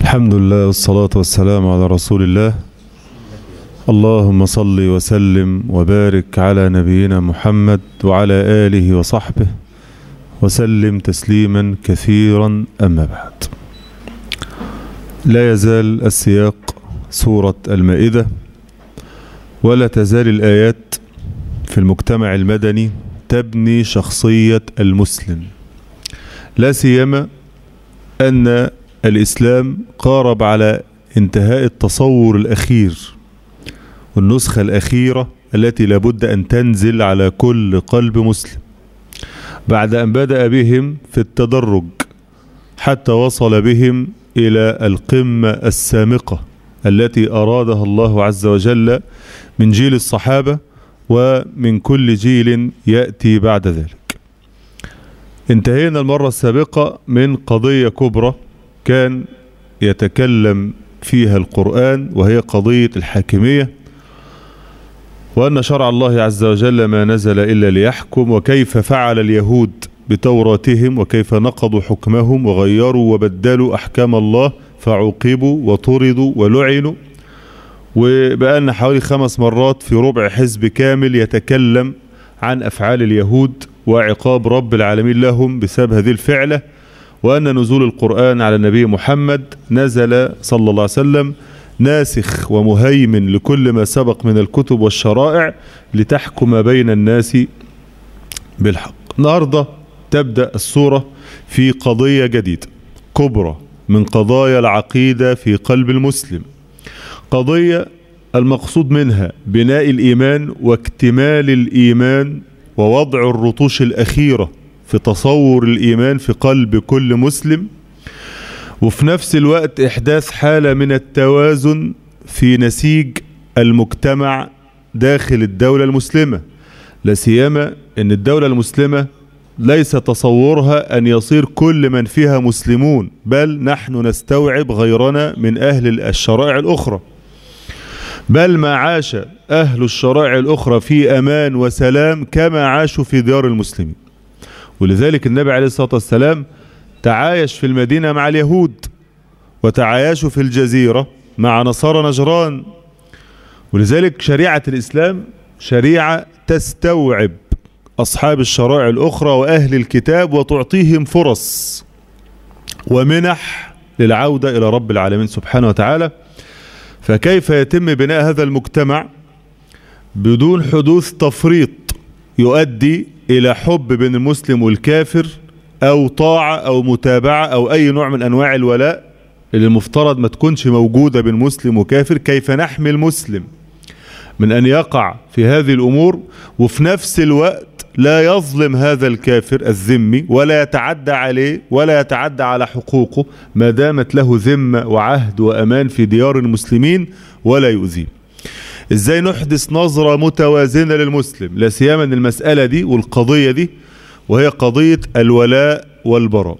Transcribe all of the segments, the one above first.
الحمد لله والصلاة والسلام على رسول الله اللهم صل وسلم وبارك على نبينا محمد وعلى آله وصحبه وسلم تسليما كثيرا أما بعد لا يزال السياق سورة المائدة ولا تزال الآيات في المجتمع المدني تبني شخصية المسلم لا سيما أن الإسلام قارب على انتهاء التصور الأخير والنسخة الأخيرة التي لابد أن تنزل على كل قلب مسلم بعد أن بدأ بهم في التدرج حتى وصل بهم إلى القمة السامقة التي أرادها الله عز وجل من جيل الصحابة ومن كل جيل يأتي بعد ذلك انتهينا المرة السابقة من قضية كبرى كان يتكلم فيها القرآن وهي قضية الحاكمية وأن شرع الله عز وجل ما نزل إلا ليحكم وكيف فعل اليهود بتوراتهم وكيف نقضوا حكمهم وغيروا وبدلوا أحكام الله فعوقبوا وطردوا ولعنوا وبقالنا حوالي خمس مرات في ربع حزب كامل يتكلم عن أفعال اليهود وعقاب رب العالمين لهم بسبب هذه الفعلة وأن نزول القرآن على النبي محمد نزل صلى الله عليه وسلم ناسخ ومهيمن لكل ما سبق من الكتب والشرائع لتحكم بين الناس بالحق النهاردة تبدأ السورة في قضية جديدة كبرى من قضايا العقيدة في قلب المسلم قضية المقصود منها بناء الإيمان واكتمال الإيمان ووضع الرطوش الأخيرة في تصور الإيمان في قلب كل مسلم وفي نفس الوقت إحداث حالة من التوازن في نسيج المجتمع داخل الدولة المسلمة لا سيما أن الدولة المسلمة ليس تصورها أن يصير كل من فيها مسلمون بل نحن نستوعب غيرنا من أهل الشرائع الأخرى بل ما عاش أهل الشرائع الأخرى في أمان وسلام كما عاشوا في ديار المسلمين ولذلك النبي عليه الصلاة والسلام تعايش في المدينة مع اليهود وتعايشوا في الجزيرة مع نصارى نجران ولذلك شريعة الإسلام شريعة تستوعب أصحاب الشرائع الأخرى وأهل الكتاب وتعطيهم فرص ومنح للعودة إلى رب العالمين سبحانه وتعالى فكيف يتم بناء هذا المجتمع بدون حدوث تفريط يؤدي إلى حب بين المسلم والكافر أو طاعة أو متابعة أو أي نوع من أنواع الولاء اللي المفترض ما تكونش موجودة بين مسلم وكافر كيف نحمي المسلم من أن يقع في هذه الأمور وفي نفس الوقت لا يظلم هذا الكافر الذمي ولا يتعدى عليه ولا يتعدى على حقوقه ما دامت له ذمة وعهد وأمان في ديار المسلمين ولا يؤذيه ازاي نحدث نظرة متوازنة للمسلم لا سيما ان المسألة دي والقضية دي وهي قضية الولاء والبراء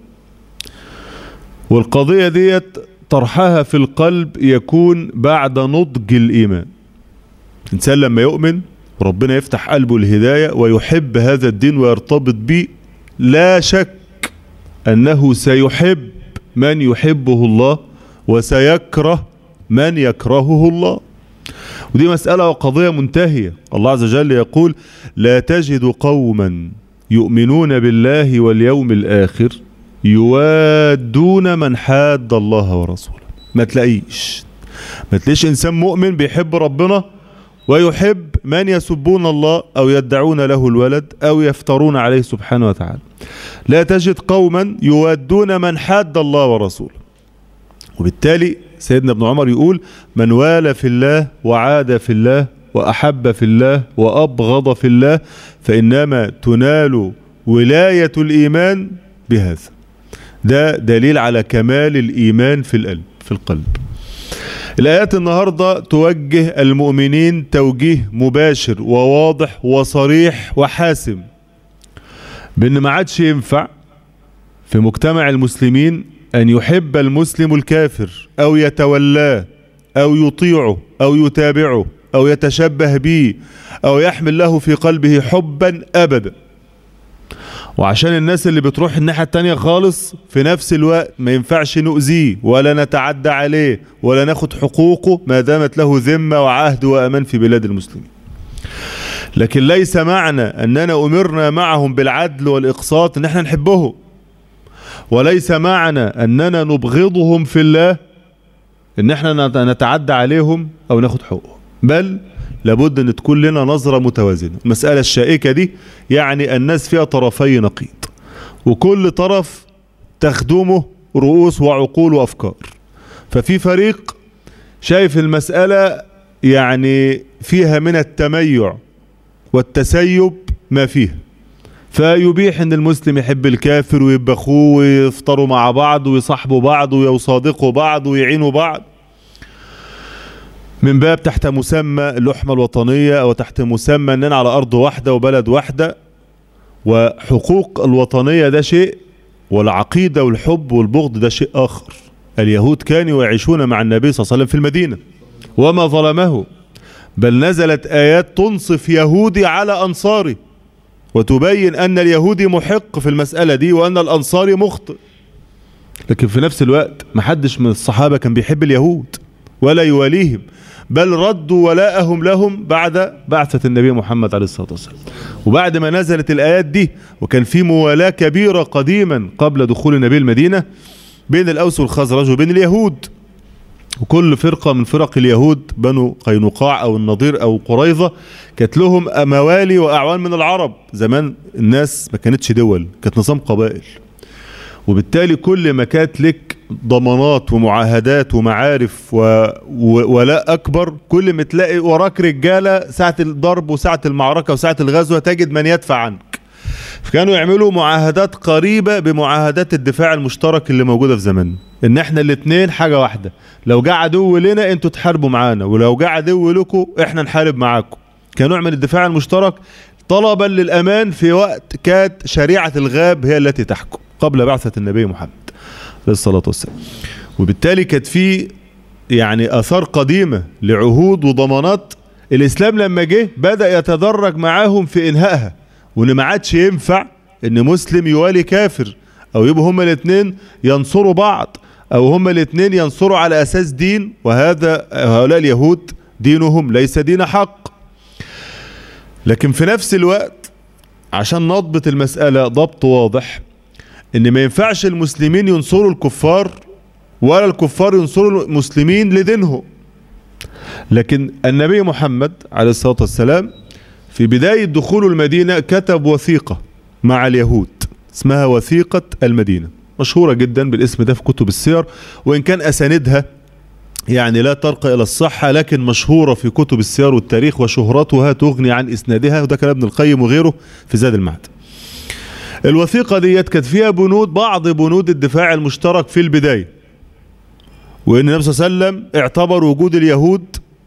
والقضية ديت طرحها في القلب يكون بعد نضج الإيمان الإنسان لما يؤمن ربنا يفتح قلبه الهداية ويحب هذا الدين ويرتبط به لا شك أنه سيحب من يحبه الله وسيكره من يكرهه الله ودي مسألة وقضية منتهية الله عز وجل يقول لا تجد قوما يؤمنون بالله واليوم الآخر يوادون من حاد الله ورسوله ما تلاقيش ما تلاقيش إنسان مؤمن بيحب ربنا ويحب من يسبون الله أو يدعون له الولد أو يفترون عليه سبحانه وتعالى لا تجد قوما يوادون من حاد الله ورسوله وبالتالي سيدنا ابن عمر يقول من والى في الله وعاد في الله وأحب في الله وأبغض في الله فإنما تنال ولاية الإيمان بهذا ده دليل على كمال الإيمان في القلب في القلب الآيات النهاردة توجه المؤمنين توجيه مباشر وواضح وصريح وحاسم بأن ما عادش ينفع في مجتمع المسلمين أن يحب المسلم الكافر أو يتولاه أو يطيعه أو يتابعه أو يتشبه به أو يحمل له في قلبه حبا أبدا وعشان الناس اللي بتروح الناحية التانية خالص في نفس الوقت ما ينفعش نؤذيه ولا نتعدى عليه ولا ناخد حقوقه ما دامت له ذمة وعهد وأمان في بلاد المسلمين لكن ليس معنى أننا أمرنا معهم بالعدل والإقساط أن احنا نحبهم وليس معنى أننا نبغضهم في الله أن احنا نتعدى عليهم أو ناخد حقوقهم بل لابد أن تكون لنا نظرة متوازنة المسألة الشائكة دي يعني الناس فيها طرفي نقيض وكل طرف تخدمه رؤوس وعقول وأفكار ففي فريق شايف المسألة يعني فيها من التميع والتسيب ما فيه فيبيح ان المسلم يحب الكافر ويبقى اخوه ويفطروا مع بعض ويصاحبوا بعض ويصادقوا بعض ويعينوا بعض من باب تحت مسمى اللحمة الوطنية او تحت مسمى اننا على ارض واحدة وبلد واحدة وحقوق الوطنية ده شيء والعقيدة والحب والبغض ده شيء اخر اليهود كانوا يعيشون مع النبي صلى الله عليه وسلم في المدينة وما ظلمه بل نزلت آيات تنصف يهودي على أنصاري وتبين أن اليهودي محق في المسألة دي وأن الأنصاري مخطئ لكن في نفس الوقت محدش من الصحابة كان بيحب اليهود ولا يواليهم بل ردوا ولاءهم لهم بعد بعثة النبي محمد عليه الصلاة والسلام وبعد ما نزلت الآيات دي وكان في موالاة كبيرة قديما قبل دخول النبي المدينة بين الأوس والخزرج وبين اليهود وكل فرقة من فرق اليهود بنو قينقاع أو النضير أو قريظة كانت لهم موالي وأعوان من العرب زمان الناس ما كانتش دول كانت نظام قبائل وبالتالي كل ما كانت لك ضمانات ومعاهدات ومعارف وولاء أكبر كل ما تلاقي وراك رجالة ساعة الضرب وساعة المعركة وساعة الغزوة تجد من يدفع عنك فكانوا يعملوا معاهدات قريبة بمعاهدات الدفاع المشترك اللي موجودة في زماننا ان احنا الاتنين حاجة واحدة لو جه عدو لنا انتوا تحاربوا معانا ولو جه عدو لكم احنا نحارب معاكم كنوع من الدفاع المشترك طلبا للأمان في وقت كانت شريعة الغاب هي التي تحكم قبل بعثة النبي محمد عليه الصلاة والسلام وبالتالي كانت في يعني آثار قديمة لعهود وضمانات الإسلام لما جه بدأ يتدرج معاهم في إنهائها وإن ما عادش ينفع إن مسلم يوالي كافر أو يبقوا هما الاثنين ينصروا بعض أو هما الاثنين ينصروا على أساس دين وهذا هؤلاء اليهود دينهم ليس دين حق لكن في نفس الوقت عشان نضبط المسألة ضبط واضح ان ما ينفعش المسلمين ينصروا الكفار ولا الكفار ينصروا المسلمين لدينهم لكن النبي محمد عليه الصلاة والسلام في بداية دخول المدينة كتب وثيقة مع اليهود اسمها وثيقة المدينة مشهورة جدا بالاسم ده في كتب السير وإن كان أساندها يعني لا ترقى إلى الصحة لكن مشهورة في كتب السير والتاريخ وشهرتها تغني عن إسنادها وده كلام ابن القيم وغيره في زاد المعد الوثيقة ديت كانت فيها بنود بعض بنود الدفاع المشترك في البداية وإن النبي صلى الله عليه وسلم اعتبر وجود اليهود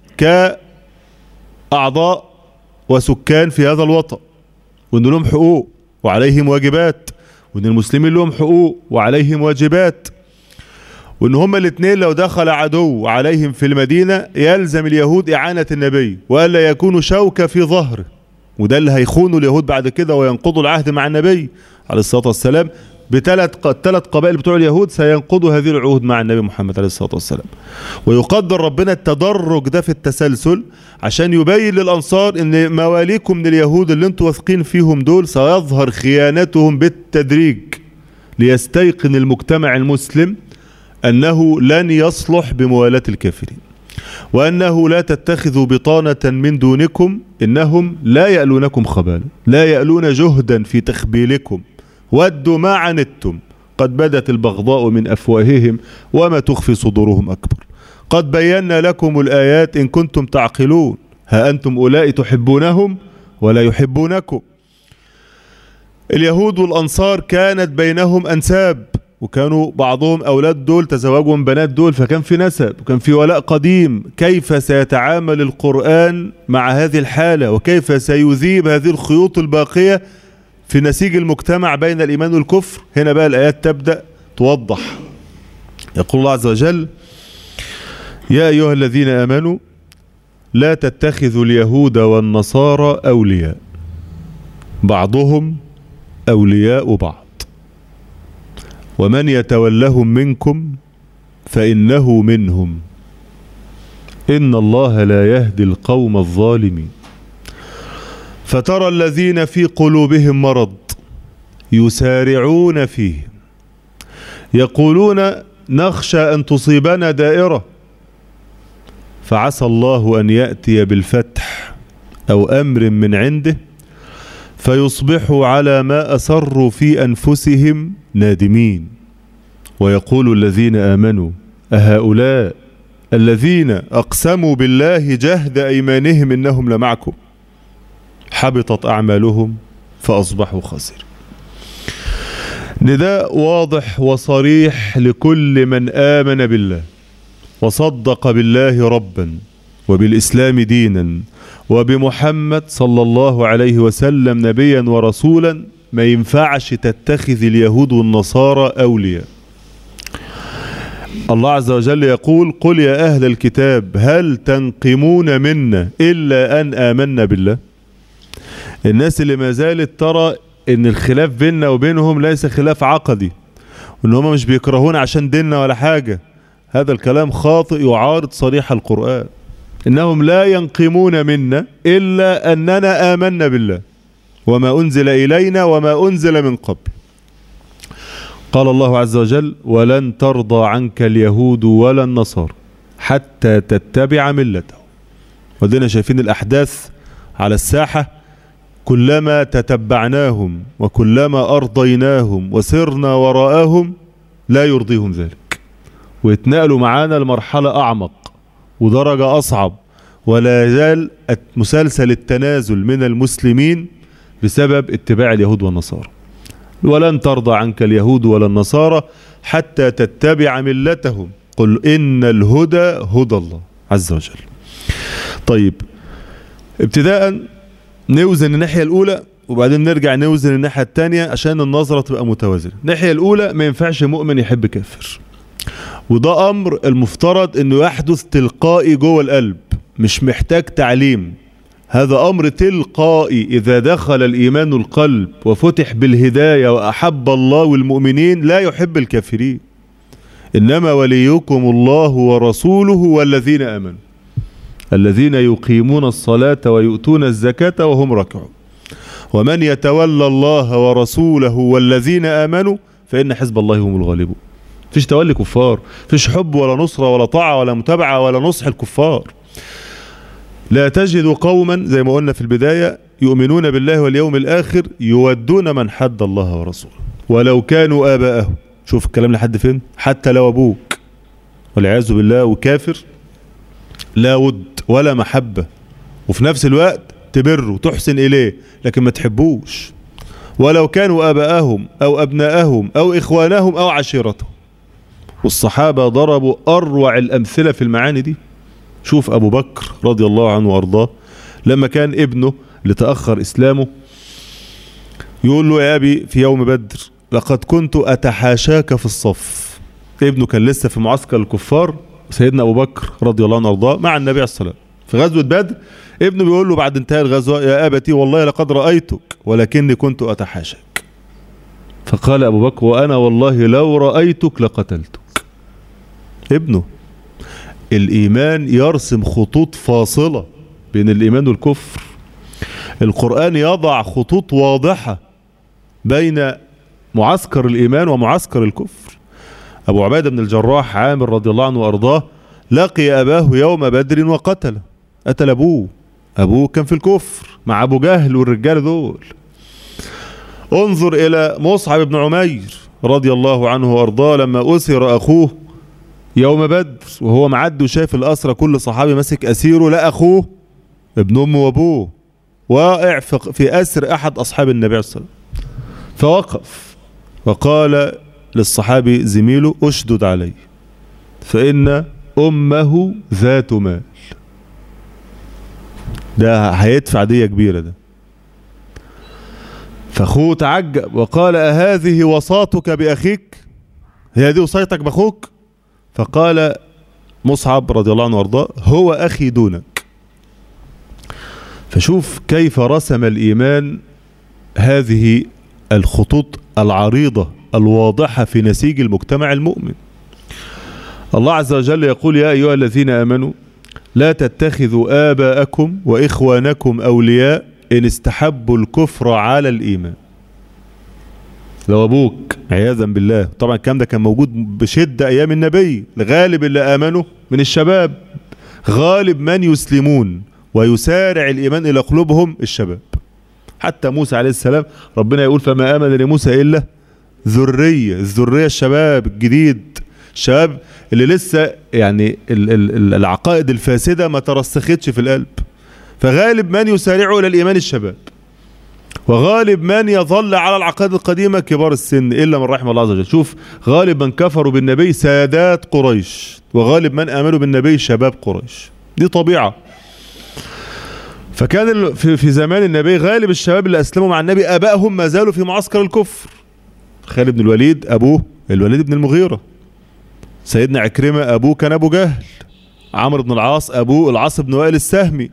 كأعضاء وسكان في هذا الوطن وإن لهم حقوق وعليهم واجبات وإن المسلمين لهم حقوق وعليهم واجبات وان هما الاثنين لو دخل عدو عليهم في المدينة يلزم اليهود اعانة النبي والا يكونوا شوكة في ظهره وده اللي هيخونوا اليهود بعد كده وينقضوا العهد مع النبي عليه الصلاة والسلام بثلاث ثلاث قبائل بتوع اليهود سينقضوا هذه العهود مع النبي محمد عليه الصلاة والسلام ويقدر ربنا التدرج ده في التسلسل عشان يبين للأنصار ان مواليكم من اليهود اللي انتوا واثقين فيهم دول سيظهر خيانتهم بالتدريج ليستيقن المجتمع المسلم أنه لن يصلح بموالاة الكافرين وأنه لا تتخذوا بطانة من دونكم إنهم لا يألونكم خبالا لا يألون جهدا في تخبيلكم ودوا ما عنتم قد بدت البغضاء من أفواههم وما تخفي صدورهم أكبر قد بينا لكم الآيات إن كنتم تعقلون ها أنتم أولئك تحبونهم ولا يحبونكم اليهود والأنصار كانت بينهم أنساب وكانوا بعضهم أولاد دول تزوجوا من بنات دول فكان في نسب وكان في ولاء قديم كيف سيتعامل القرآن مع هذه الحالة وكيف سيذيب هذه الخيوط الباقية في نسيج المجتمع بين الإيمان والكفر هنا بقى الآيات تبدأ توضح يقول الله عز وجل يا أيها الذين آمنوا لا تتخذوا اليهود والنصارى أولياء بعضهم أولياء بعض ومن يتولهم منكم فإنه منهم إن الله لا يهدي القوم الظالمين فترى الذين في قلوبهم مرض يسارعون فيه يقولون نخشى أن تصيبنا دائرة فعسى الله أن يأتي بالفتح أو أمر من عنده فيصبحوا على ما أسروا في أنفسهم نادمين ويقول الذين آمنوا أهؤلاء الذين أقسموا بالله جهد أيمانهم إنهم لمعكم حبطت أعمالهم فأصبحوا خاسرين نداء واضح وصريح لكل من آمن بالله وصدق بالله ربا وبالإسلام دينا وبمحمد صلى الله عليه وسلم نبيا ورسولا ما ينفعش تتخذ اليهود والنصارى أولياء الله عز وجل يقول قل يا أهل الكتاب هل تنقمون منا إلا أن آمنا بالله الناس اللي ما زالت ترى ان الخلاف بيننا وبينهم ليس خلاف عقدي وان هم مش بيكرهون عشان ديننا ولا حاجة هذا الكلام خاطئ يعارض صريح القرآن انهم لا ينقمون منا الا اننا امنا بالله وما انزل الينا وما انزل من قبل قال الله عز وجل ولن ترضى عنك اليهود ولا النصارى حتى تتبع ملتهم ودينا شايفين الاحداث على الساحه كلما تتبعناهم وكلما أرضيناهم وسرنا وراءهم لا يرضيهم ذلك ويتنقلوا معانا لمرحلة أعمق ودرجة أصعب ولا يزال مسلسل التنازل من المسلمين بسبب اتباع اليهود والنصارى ولن ترضى عنك اليهود ولا النصارى حتى تتبع ملتهم قل إن الهدى هدى الله عز وجل طيب ابتداء نوزن الناحية الأولى وبعدين نرجع نوزن الناحية التانية عشان النظرة تبقى متوازنة الناحية الأولى ما ينفعش مؤمن يحب كافر وده أمر المفترض أنه يحدث تلقائي جوه القلب مش محتاج تعليم هذا أمر تلقائي إذا دخل الإيمان القلب وفتح بالهداية وأحب الله والمؤمنين لا يحب الكافرين إنما وليكم الله ورسوله والذين آمنوا الذين يقيمون الصلاة ويؤتون الزكاة وهم راكعون ومن يتولى الله ورسوله والذين آمنوا فإن حزب الله هم الغالبون فيش تولي كفار فيش حب ولا نصرة ولا طاعة ولا متابعة ولا نصح الكفار لا تجد قوما زي ما قلنا في البداية يؤمنون بالله واليوم الآخر يودون من حد الله ورسوله ولو كانوا آباءهم شوف الكلام لحد فين حتى لو أبوك والعياذ بالله وكافر لا ود ولا محبة وفي نفس الوقت تبره وتحسن إليه لكن ما تحبوش ولو كانوا آباءهم أو أبناءهم أو إخوانهم أو عشيرتهم والصحابة ضربوا أروع الأمثلة في المعاني دي شوف أبو بكر رضي الله عنه وأرضاه لما كان ابنه لتأخر إسلامه يقول له يا أبي في يوم بدر لقد كنت أتحاشاك في الصف ابنه كان لسه في معسكر الكفار سيدنا أبو بكر رضي الله عنه وأرضاه مع النبي عليه الصلاة في غزوة بدر ابنه بيقول له بعد انتهاء الغزوة يا أبتي والله لقد رأيتك ولكني كنت أتحاشاك فقال أبو بكر وأنا والله لو رأيتك لقتلتك ابنه الإيمان يرسم خطوط فاصلة بين الإيمان والكفر القرآن يضع خطوط واضحة بين معسكر الإيمان ومعسكر الكفر أبو عبادة بن الجراح عامر رضي الله عنه وأرضاه لقي أباه يوم بدر وقتله قتل أبوه أبوه كان في الكفر مع أبو جهل والرجال دول انظر إلى مصعب بن عمير رضي الله عنه وأرضاه لما أسر أخوه يوم بدر وهو معدي وشايف الأسرة كل صحابي ماسك أسيره لا أخوه ابن أمه وأبوه واقع في أسر أحد أصحاب النبي عليه الصلاة فوقف وقال للصحابي زميله أشدد عليه فإن أمه ذات مال ده هيدفع دية كبيرة ده فأخوه تعجب وقال أهذه وصاتك بأخيك هي دي وصيتك بأخوك فقال مصعب رضي الله عنه وارضاه هو أخي دونك فشوف كيف رسم الإيمان هذه الخطوط العريضة الواضحة في نسيج المجتمع المؤمن الله عز وجل يقول يا أيها الذين آمنوا لا تتخذوا آباءكم وإخوانكم أولياء إن استحبوا الكفر على الإيمان لو أبوك عياذا بالله طبعا الكلام ده كان موجود بشدة أيام النبي الغالب اللي آمنوا من الشباب غالب من يسلمون ويسارع الإيمان إلى قلوبهم الشباب حتى موسى عليه السلام ربنا يقول فما آمن لموسى إلا ذرية الذرية الشباب الجديد الشباب اللي لسه يعني ال ال العقائد الفاسدة ما ترسختش في القلب فغالب من يسارع إلى الإيمان الشباب وغالب من يظل على العقائد القديمة كبار السن إلا من رحم الله عز وجل شوف غالب من كفروا بالنبي سادات قريش وغالب من آمنوا بالنبي شباب قريش دي طبيعة فكان في زمان النبي غالب الشباب اللي أسلموا مع النبي أبائهم ما زالوا في معسكر الكفر خالد بن الوليد أبوه الوليد بن المغيرة سيدنا عكرمة أبوه كان أبو جهل عمرو بن العاص أبوه العاص بن وائل السهمي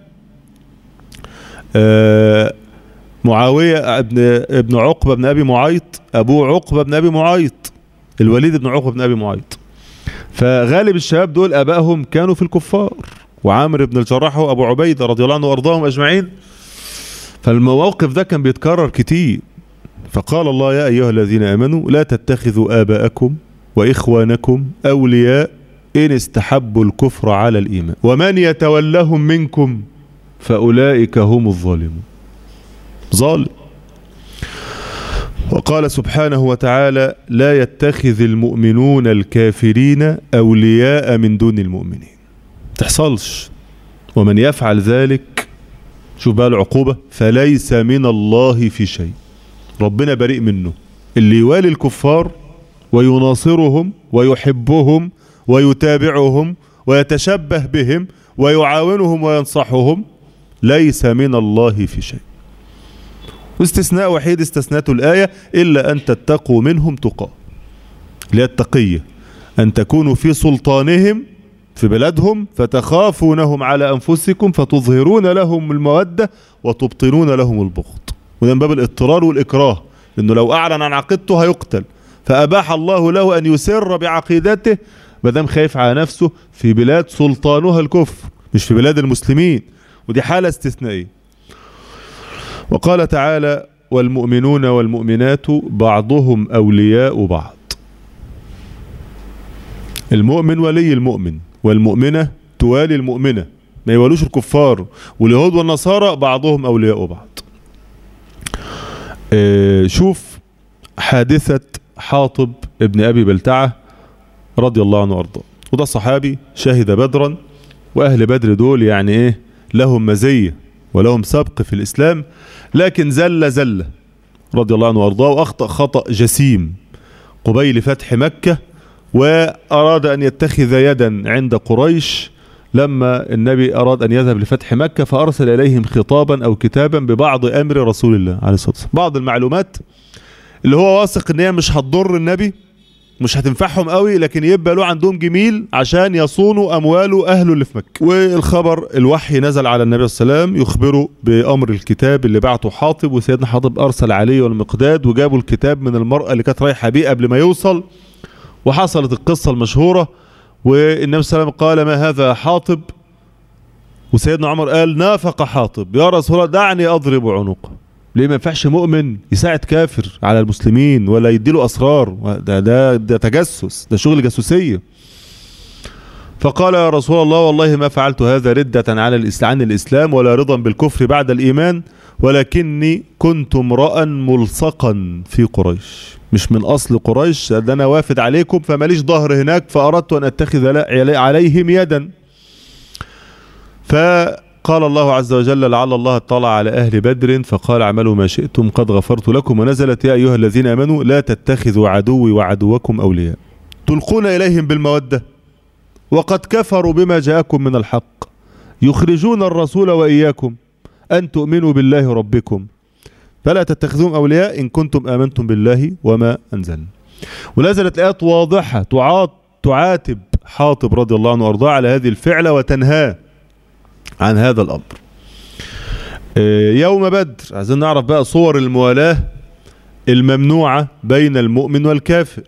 آه معاوية ابن ابن عقبة بن أبي معيط أبوه عقبة بن أبي معيط الوليد بن عقبة بن أبي معيط فغالب الشباب دول أبائهم كانوا في الكفار وعامر بن الجراح وأبو عبيدة رضي الله عنه وأرضاهم أجمعين فالمواقف ده كان بيتكرر كتير فقال الله يا أيها الذين آمنوا لا تتخذوا آباءكم وإخوانكم أولياء إن استحبوا الكفر على الإيمان ومن يتولهم منكم فأولئك هم الظالمون ظالم وقال سبحانه وتعالى لا يتخذ المؤمنون الكافرين أولياء من دون المؤمنين تحصلش ومن يفعل ذلك شوف بقى العقوبة فليس من الله في شيء ربنا بريء منه اللي يوالي الكفار ويناصرهم ويحبهم ويتابعهم ويتشبه بهم ويعاونهم وينصحهم ليس من الله في شيء واستثناء وحيد استثناته الآية إلا أن تتقوا منهم تقى اللي التقية أن تكونوا في سلطانهم في بلادهم فتخافونهم على أنفسكم فتظهرون لهم المودة وتبطنون لهم البغض وده من باب الاضطرار والإكراه لأنه لو أعلن عن عقيدته هيقتل فأباح الله له أن يسر بعقيدته مدام خايف على نفسه في بلاد سلطانها الكفر مش في بلاد المسلمين ودي حالة استثنائية وقال تعالى والمؤمنون والمؤمنات بعضهم أولياء بعض المؤمن ولي المؤمن والمؤمنة توالي المؤمنة ما يوالوش الكفار واليهود والنصارى بعضهم أولياء بعض اه شوف حادثة حاطب ابن أبي بلتعة رضي الله عنه وارضاه وده صحابي شهد بدرا وأهل بدر دول يعني إيه لهم مزية ولهم سبق في الإسلام لكن زل زلة رضي الله عنه وارضاه وأخطأ خطأ جسيم قبيل فتح مكة وأراد أن يتخذ يدا عند قريش لما النبي أراد أن يذهب لفتح مكة فأرسل إليهم خطابا أو كتابا ببعض أمر رسول الله عليه الصلاة والسلام بعض المعلومات اللي هو واثق ان هي مش هتضر النبي مش هتنفعهم قوي لكن يبقى له عندهم جميل عشان يصونوا امواله اهله اللي في مكه والخبر الوحي نزل على النبي صلى الله عليه وسلم يخبره بامر الكتاب اللي بعته حاطب وسيدنا حاطب ارسل عليه والمقداد وجابوا الكتاب من المراه اللي كانت رايحه بيه قبل ما يوصل وحصلت القصه المشهوره والنبي صلى الله عليه وسلم قال ما هذا حاطب وسيدنا عمر قال نافق حاطب يا رسول الله دعني اضرب عنقه ليه ما ينفعش مؤمن يساعد كافر على المسلمين ولا يديله اسرار ده ده ده تجسس ده شغل جاسوسيه فقال يا رسول الله والله ما فعلت هذا ردة على عن الإسلام ولا رضا بالكفر بعد الإيمان ولكني كنت امرأ ملصقا في قريش مش من أصل قريش ده أنا وافد عليكم فماليش ظهر هناك فأردت أن أتخذ عليهم يدا فقال الله عز وجل لعل الله اطلع على أهل بدر فقال اعملوا ما شئتم قد غفرت لكم ونزلت يا أيها الذين آمنوا لا تتخذوا عدوي وعدوكم أولياء تلقون إليهم بالمودة وقد كفروا بما جاءكم من الحق يخرجون الرسول وإياكم أن تؤمنوا بالله ربكم فلا تتخذوهم أولياء إن كنتم آمنتم بالله وما أنزلنا ونزلت آيات واضحة تعاتب حاطب رضي الله عنه وأرضاه على هذه الفعلة وتنهاه عن هذا الأمر يوم بدر عايزين نعرف بقى صور الموالاة الممنوعة بين المؤمن والكافر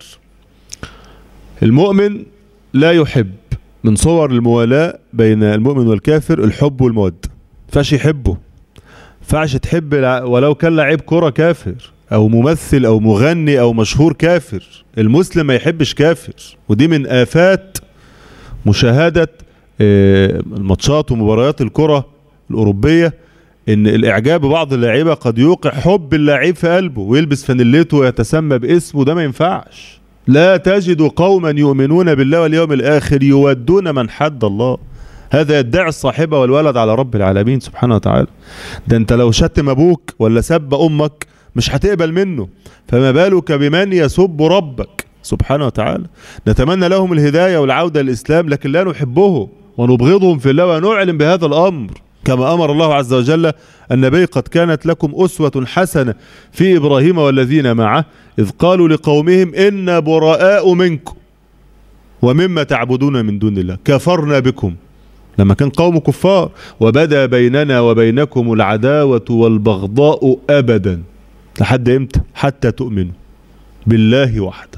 المؤمن لا يحب من صور الموالاة بين المؤمن والكافر الحب والمودة فاش يحبه فاش تحب ولو كان لعيب كرة كافر او ممثل او مغني او مشهور كافر المسلم ما يحبش كافر ودي من افات مشاهدة الماتشات ومباريات الكرة الاوروبية ان الاعجاب ببعض اللعيبة قد يوقع حب اللعيب في قلبه ويلبس فانيلته ويتسمى باسمه ده ما ينفعش لا تجد قوما يؤمنون بالله واليوم الاخر يودون من حد الله هذا يدعي الصاحبة والولد على رب العالمين سبحانه وتعالى ده انت لو شتم ابوك ولا سب امك مش هتقبل منه فما بالك بمن يسب ربك سبحانه وتعالى نتمنى لهم الهداية والعودة للإسلام لكن لا نحبهم ونبغضهم في الله ونعلم بهذا الأمر كما أمر الله عز وجل النبي قد كانت لكم أسوة حسنة في إبراهيم والذين معه إذ قالوا لقومهم إنا براء منكم ومما تعبدون من دون الله كفرنا بكم لما كان قوم كفار وبدا بيننا وبينكم العداوة والبغضاء أبدا لحد امتى حتى تؤمنوا بالله وحده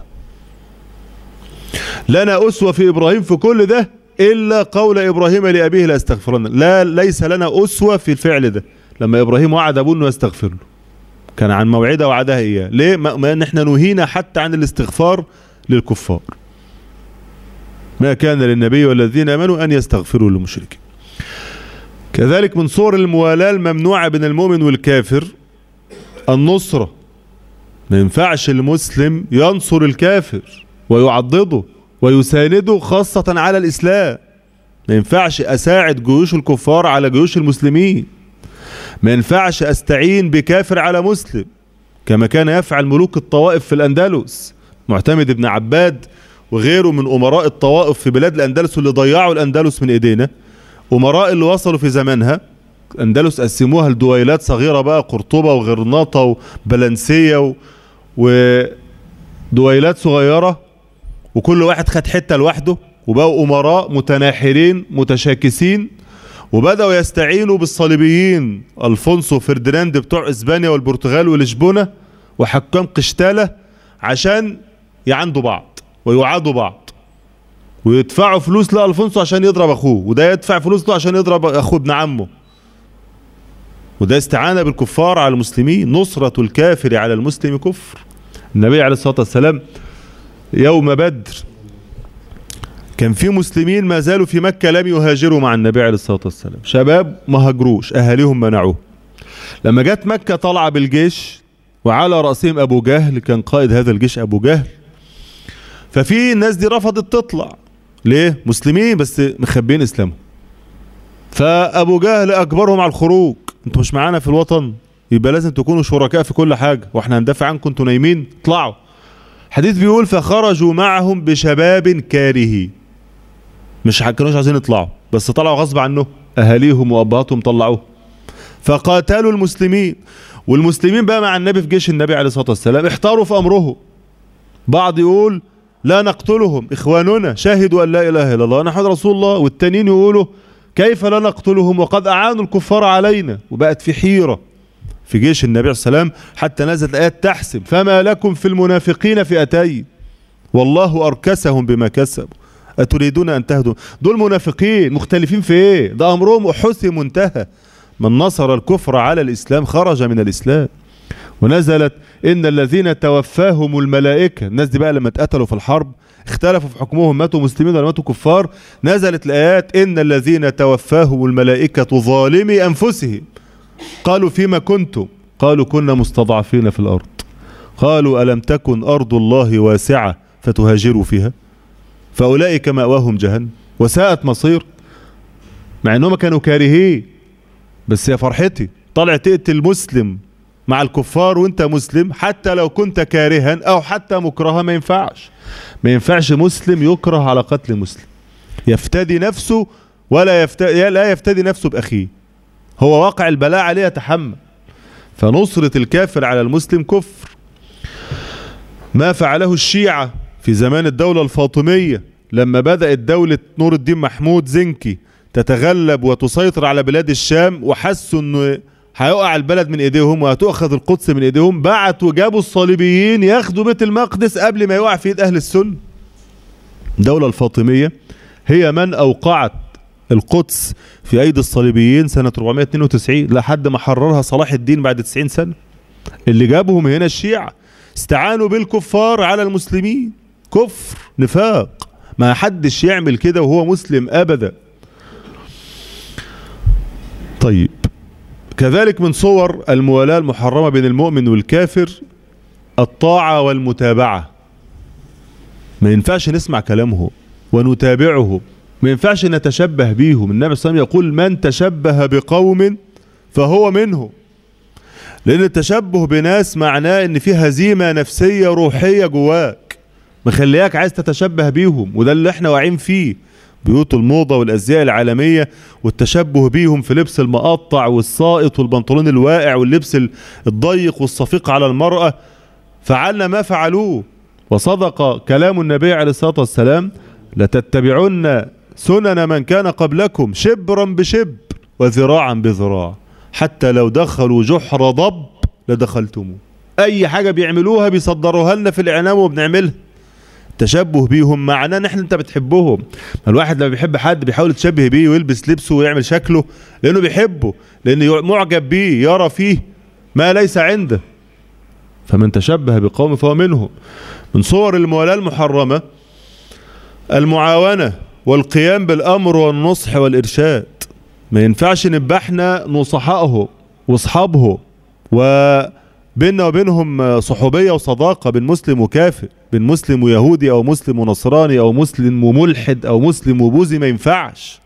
لنا أسوة في إبراهيم في كل ده إلا قول إبراهيم لأبيه لا استغفرنا لا ليس لنا أسوة في الفعل ده لما إبراهيم وعد أبوه أنه يستغفر له كان عن موعدة وعدها إياه ليه ما أن احنا نهينا حتى عن الاستغفار للكفار ما كان للنبي والذين امنوا ان يستغفروا للمشركين كذلك من صور الموالاة الممنوعة بين المؤمن والكافر النصرة ما ينفعش المسلم ينصر الكافر ويعضده ويسانده خاصة على الإسلام ما ينفعش أساعد جيوش الكفار على جيوش المسلمين ما ينفعش أستعين بكافر على مسلم كما كان يفعل ملوك الطوائف في الأندلس معتمد بن عباد وغيره من أمراء الطوائف في بلاد الأندلس اللي ضيعوا الأندلس من إيدينا أمراء اللي وصلوا في زمانها أندلس قسموها لدويلات صغيرة بقى قرطبة وغرناطة وبلنسية ودويلات صغيرة وكل واحد خد حتة لوحده وبقوا أمراء متناحرين متشاكسين وبدأوا يستعينوا بالصليبيين ألفونسو فرديناند بتوع إسبانيا والبرتغال ولشبونة وحكام قشتالة عشان يعندوا بعض ويعادوا بعض ويدفعوا فلوس لألفونسو عشان يضرب أخوه وده يدفع فلوس له عشان يضرب أخوه ابن عمه وده استعانة بالكفار على المسلمين نصرة الكافر على المسلم كفر النبي عليه الصلاة والسلام يوم بدر كان في مسلمين ما زالوا في مكة لم يهاجروا مع النبي عليه الصلاة والسلام شباب ما هاجروش أهاليهم منعوه لما جت مكة طالعة بالجيش وعلى رأسهم أبو جهل كان قائد هذا الجيش أبو جهل ففي الناس دي رفضت تطلع ليه مسلمين بس مخبين اسلامهم فابو جهل اجبرهم على الخروج انتوا مش معانا في الوطن يبقى لازم تكونوا شركاء في كل حاجه واحنا هندافع عنكم انتوا نايمين اطلعوا حديث بيقول فخرجوا معهم بشباب كاره مش كانوش عايزين يطلعوا بس طلعوا غصب عنه اهاليهم وابهاتهم طلعوه فقاتلوا المسلمين والمسلمين بقى مع النبي في جيش النبي عليه الصلاه والسلام احتاروا في امره بعض يقول لا نقتلهم إخواننا شهدوا أن لا إله إلا الله نحن رسول الله والتانيين يقولوا كيف لا نقتلهم وقد أعانوا الكفار علينا وبقت في حيرة في جيش النبي عليه السلام حتى نزلت آيات تحسب فما لكم في المنافقين فئتين والله أركسهم بما كسبوا أتريدون أن تهدوا دول منافقين مختلفين في إيه ده أمرهم حسم انتهى من نصر الكفر على الإسلام خرج من الإسلام ونزلت ان الذين توفاهم الملائكة الناس دي بقى لما اتقتلوا في الحرب اختلفوا في حكمهم ماتوا مسلمين ولا ماتوا كفار نزلت الايات ان الذين توفاهم الملائكة ظالمي انفسهم قالوا فيما كنتم قالوا كنا مستضعفين في الارض قالوا الم تكن ارض الله واسعة فتهاجروا فيها فاولئك مأواهم جهنم وساءت مصير مع انهم كانوا كارهين بس يا فرحتي طلع تقتل مسلم مع الكفار وانت مسلم حتى لو كنت كارها او حتى مكرها ما ينفعش ما ينفعش مسلم يكره على قتل مسلم يفتدي نفسه ولا يفتدي لا يفتدي نفسه باخيه هو واقع البلاء عليه يتحمل فنصرة الكافر على المسلم كفر ما فعله الشيعة في زمان الدولة الفاطمية لما بدأت دولة نور الدين محمود زنكي تتغلب وتسيطر على بلاد الشام وحسوا انه هيقع البلد من ايديهم وهتؤخذ القدس من ايديهم بعتوا جابوا الصليبيين ياخدوا بيت المقدس قبل ما يقع في ايد اهل السنه الدولة الفاطمية هي من اوقعت القدس في ايدي الصليبيين سنة 492 لحد ما حررها صلاح الدين بعد 90 سنة اللي جابهم هنا الشيعة استعانوا بالكفار على المسلمين كفر نفاق ما حدش يعمل كده وهو مسلم ابدا طيب كذلك من صور الموالاة المحرمة بين المؤمن والكافر الطاعة والمتابعة ما ينفعش نسمع كلامه ونتابعه ما ينفعش نتشبه بيهم النبي صلى الله عليه وسلم يقول من تشبه بقوم فهو منه لأن التشبه بناس معناه إن في هزيمة نفسية روحية جواك مخلياك عايز تتشبه بيهم وده اللي احنا واعيين فيه بيوت الموضة والأزياء العالمية والتشبه بيهم في لبس المقطع والسائط والبنطلون الواقع واللبس الضيق والصفيق على المرأة فعلنا ما فعلوه وصدق كلام النبي عليه الصلاة والسلام لتتبعن سنن من كان قبلكم شبرا بشبر وذراعا بذراع حتى لو دخلوا جحر ضب لدخلتموه اي حاجة بيعملوها بيصدروها لنا في الاعلام وبنعملها التشبه بيهم معناه ان احنا انت بتحبهم ما الواحد لما بيحب حد بيحاول يتشبه بيه ويلبس لبسه ويعمل شكله لانه بيحبه لانه معجب بيه يرى فيه ما ليس عنده فمن تشبه بقوم فهو منهم من صور الموالاة المحرمة المعاونة والقيام بالامر والنصح والارشاد ما ينفعش نبقى احنا نصحائه واصحابه وبيننا وبينهم صحوبية وصداقة بين مسلم وكافر بين مسلم ويهودي او مسلم ونصراني او مسلم وملحد او مسلم وبوذي ما ينفعش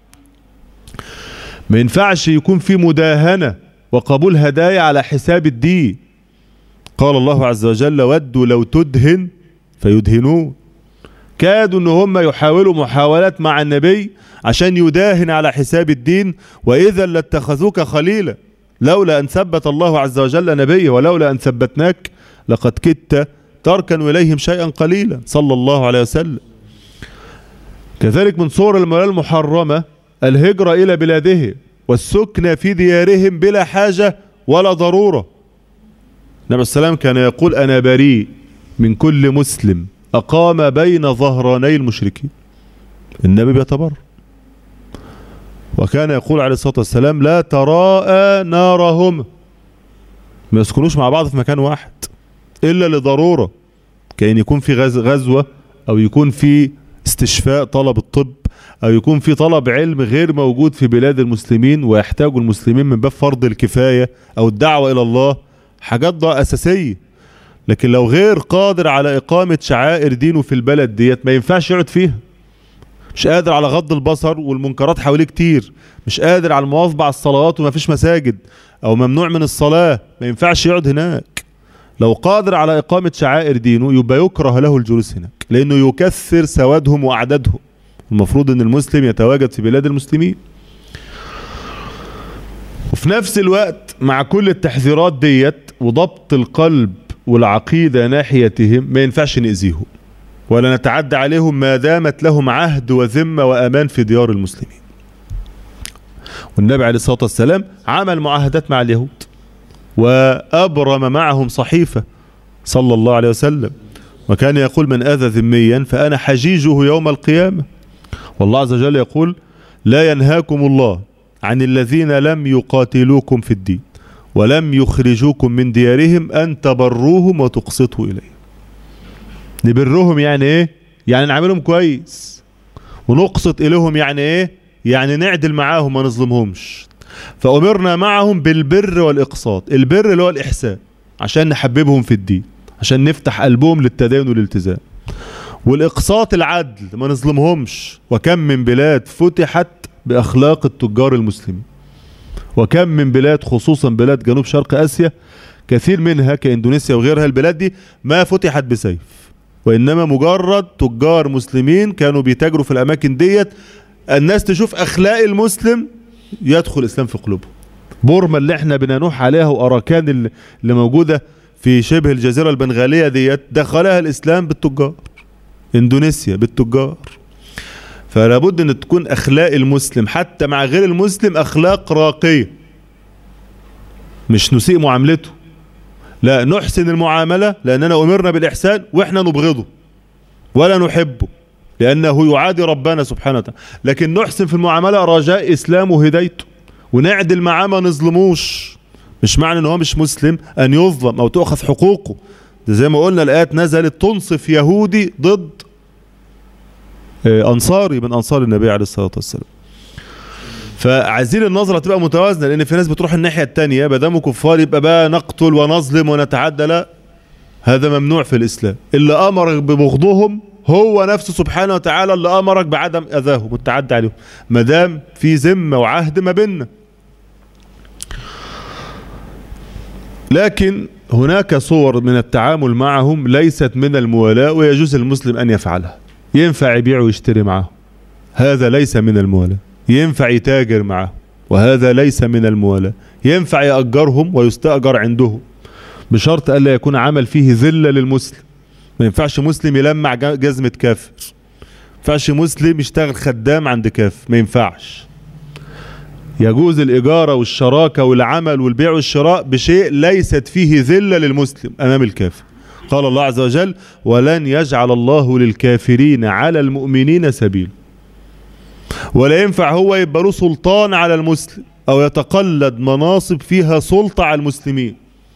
ما ينفعش يكون في مداهنة وقبول هدايا على حساب الدين قال الله عز وجل ودوا لو تدهن فيدهنون كادوا ان هم يحاولوا محاولات مع النبي عشان يداهن على حساب الدين واذا لاتخذوك خليلا لولا ان ثبت الله عز وجل نبيه ولولا ان ثبتناك لقد كدت تركن اليهم شيئا قليلا صلى الله عليه وسلم كذلك من صور المولاة المحرمة الهجرة الى بلاده والسكن في ديارهم بلا حاجة ولا ضرورة النبي السلام كان يقول انا بريء من كل مسلم أقام بين ظهراني المشركين النبي بيتبر وكان يقول عليه الصلاة والسلام لا تراءى نارهم ما يسكنوش مع بعض في مكان واحد إلا لضرورة كأن يكون في غزوة أو يكون في استشفاء طلب الطب أو يكون في طلب علم غير موجود في بلاد المسلمين ويحتاج المسلمين من باب فرض الكفاية أو الدعوة إلى الله حاجات ده أساسية لكن لو غير قادر على إقامة شعائر دينه في البلد ديت ما ينفعش يقعد فيها مش قادر على غض البصر والمنكرات حواليه كتير مش قادر على المواظبة على الصلوات وما فيش مساجد أو ممنوع من الصلاة ما ينفعش يقعد هناك لو قادر على إقامة شعائر دينه يبقى يكره له الجلوس هناك لأنه يكثر سوادهم وأعدادهم المفروض أن المسلم يتواجد في بلاد المسلمين وفي نفس الوقت مع كل التحذيرات ديت وضبط القلب والعقيدة ناحيتهم ما ينفعش نأذيهم ولا نتعدى عليهم ما دامت لهم عهد وذمة وأمان في ديار المسلمين والنبي عليه الصلاة والسلام عمل معاهدات مع اليهود وأبرم معهم صحيفة صلى الله عليه وسلم وكان يقول من أذى ذميا فأنا حجيجه يوم القيامة والله عز وجل يقول لا ينهاكم الله عن الذين لم يقاتلوكم في الدين ولم يخرجوكم من ديارهم أن تبروهم وتقسطوا إليهم نبرهم يعني إيه يعني نعملهم كويس ونقسط إليهم يعني إيه يعني نعدل معاهم ما نظلمهمش فأمرنا معهم بالبر والإقساط البر اللي هو الإحسان عشان نحببهم في الدين عشان نفتح قلبهم للتدين والالتزام والإقساط العدل ما نظلمهمش وكم من بلاد فتحت بأخلاق التجار المسلمين وكم من بلاد خصوصا بلاد جنوب شرق اسيا كثير منها كاندونيسيا وغيرها البلاد دي ما فتحت بسيف وانما مجرد تجار مسلمين كانوا بيتاجروا في الاماكن ديت الناس تشوف اخلاق المسلم يدخل الاسلام في قلوبهم بورما اللي احنا بننوح عليها واراكان اللي موجوده في شبه الجزيره البنغاليه ديت دخلها الاسلام بالتجار اندونيسيا بالتجار فلا بد ان تكون اخلاق المسلم حتى مع غير المسلم اخلاق راقيه مش نسيء معاملته لا نحسن المعاملة لأننا أمرنا بالإحسان وإحنا نبغضه ولا نحبه لأنه يعادي ربنا سبحانه وتعالى لكن نحسن في المعاملة رجاء إسلامه وهدايته ونعدل معاه ما نظلموش مش معنى ان هو مش مسلم ان يظلم او تؤخذ حقوقه ده زي ما قلنا الايات نزلت تنصف يهودي ضد انصاري من انصار النبي عليه الصلاه والسلام فعايزين النظره تبقى متوازنه لان في ناس بتروح الناحيه الثانيه ما داموا كفار يبقى بقى نقتل ونظلم ونتعدى لا هذا ممنوع في الاسلام اللي امرك ببغضهم هو نفسه سبحانه وتعالى اللي امرك بعدم اذاهم والتعدي عليهم ما دام في ذمه وعهد ما بيننا لكن هناك صور من التعامل معهم ليست من الموالاة ويجوز المسلم أن يفعلها ينفع يبيع ويشتري معه هذا ليس من الموالاة ينفع يتاجر معه وهذا ليس من الموالاة ينفع يأجرهم ويستأجر عندهم بشرط ألا يكون عمل فيه ذلة للمسلم ما ينفعش مسلم يلمع جزمة كافر ما ينفعش مسلم يشتغل خدام عند كافر ما ينفعش يجوز الإجارة والشراكة والعمل والبيع والشراء بشيء ليست فيه ذلة للمسلم أمام الكافر قال الله عز وجل ولن يجعل الله للكافرين على المؤمنين سبيل ولا ينفع هو يبقى له سلطان على المسلم أو يتقلد مناصب فيها سلطة على المسلمين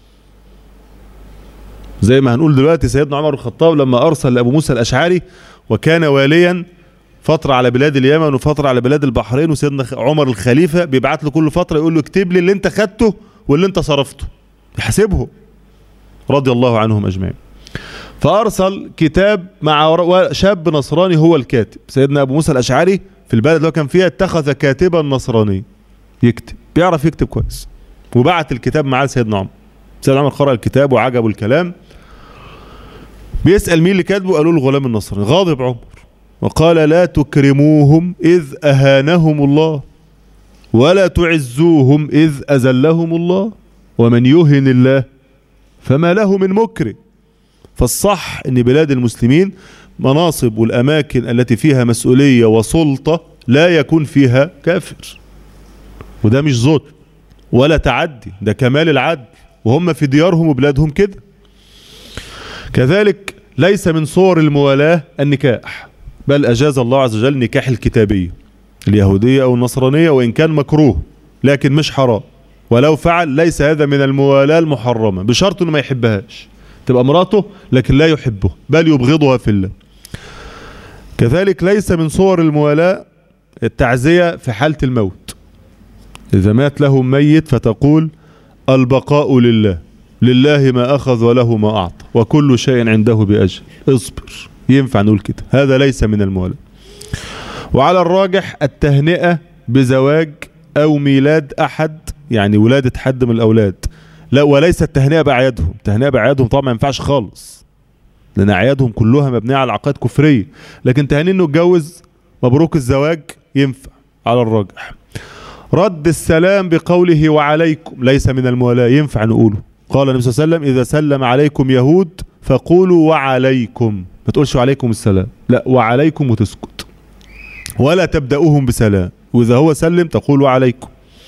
زي ما هنقول دلوقتي سيدنا عمر الخطاب لما أرسل لأبو موسى الأشعري وكان واليا فترة على بلاد اليمن وفترة على بلاد البحرين وسيدنا عمر الخليفة بيبعت له كل فترة يقول له اكتب لي اللي انت خدته واللي انت صرفته يحاسبه رضي الله عنهم اجمعين فارسل كتاب مع شاب نصراني هو الكاتب سيدنا ابو موسى الاشعري في البلد اللي هو كان فيها اتخذ كاتبا نصراني يكتب بيعرف يكتب كويس وبعت الكتاب معاه سيدنا عمر سيدنا عمر قرأ الكتاب وعجبه الكلام بيسأل مين اللي كاتبه قالوا له الغلام النصراني غاضب عمر وقال لا تكرموهم إذ أهانهم الله ولا تعزوهم إذ أزلهم الله ومن يهن الله فما له من مكرم فالصح أن بلاد المسلمين مناصب والأماكن التي فيها مسؤولية وسلطة لا يكون فيها كافر وده مش ظلم ولا تعدي ده كمال العدل وهم في ديارهم وبلادهم كده كذلك ليس من صور الموالاة النكاح بل أجاز الله عز وجل نكاح الكتابية اليهودية أو النصرانية وإن كان مكروه لكن مش حرام ولو فعل ليس هذا من الموالاة المحرمة بشرط أنه ما يحبهاش تبقى مراته لكن لا يحبه بل يبغضها في الله كذلك ليس من صور الموالاة التعزية في حالة الموت إذا مات له ميت فتقول البقاء لله لله ما أخذ وله ما أعطى وكل شيء عنده بأجل اصبر ينفع نقول كده هذا ليس من الموالد وعلى الراجح التهنئة بزواج أو ميلاد أحد يعني ولادة حد من الأولاد لا وليس التهنئة بأعيادهم التهنئة بأعيادهم طبعا ما ينفعش خالص لأن أعيادهم كلها مبنية على عقائد كفرية لكن تهنئ إنه اتجوز مبروك الزواج ينفع على الراجح رد السلام بقوله وعليكم ليس من الموالاة ينفع نقوله قال النبي صلى الله عليه وسلم إذا سلم عليكم يهود فقولوا وعليكم ما تقولش وعليكم السلام لا وعليكم وتسكت ولا تبدأوهم بسلام وإذا هو سلم تقول وعليكم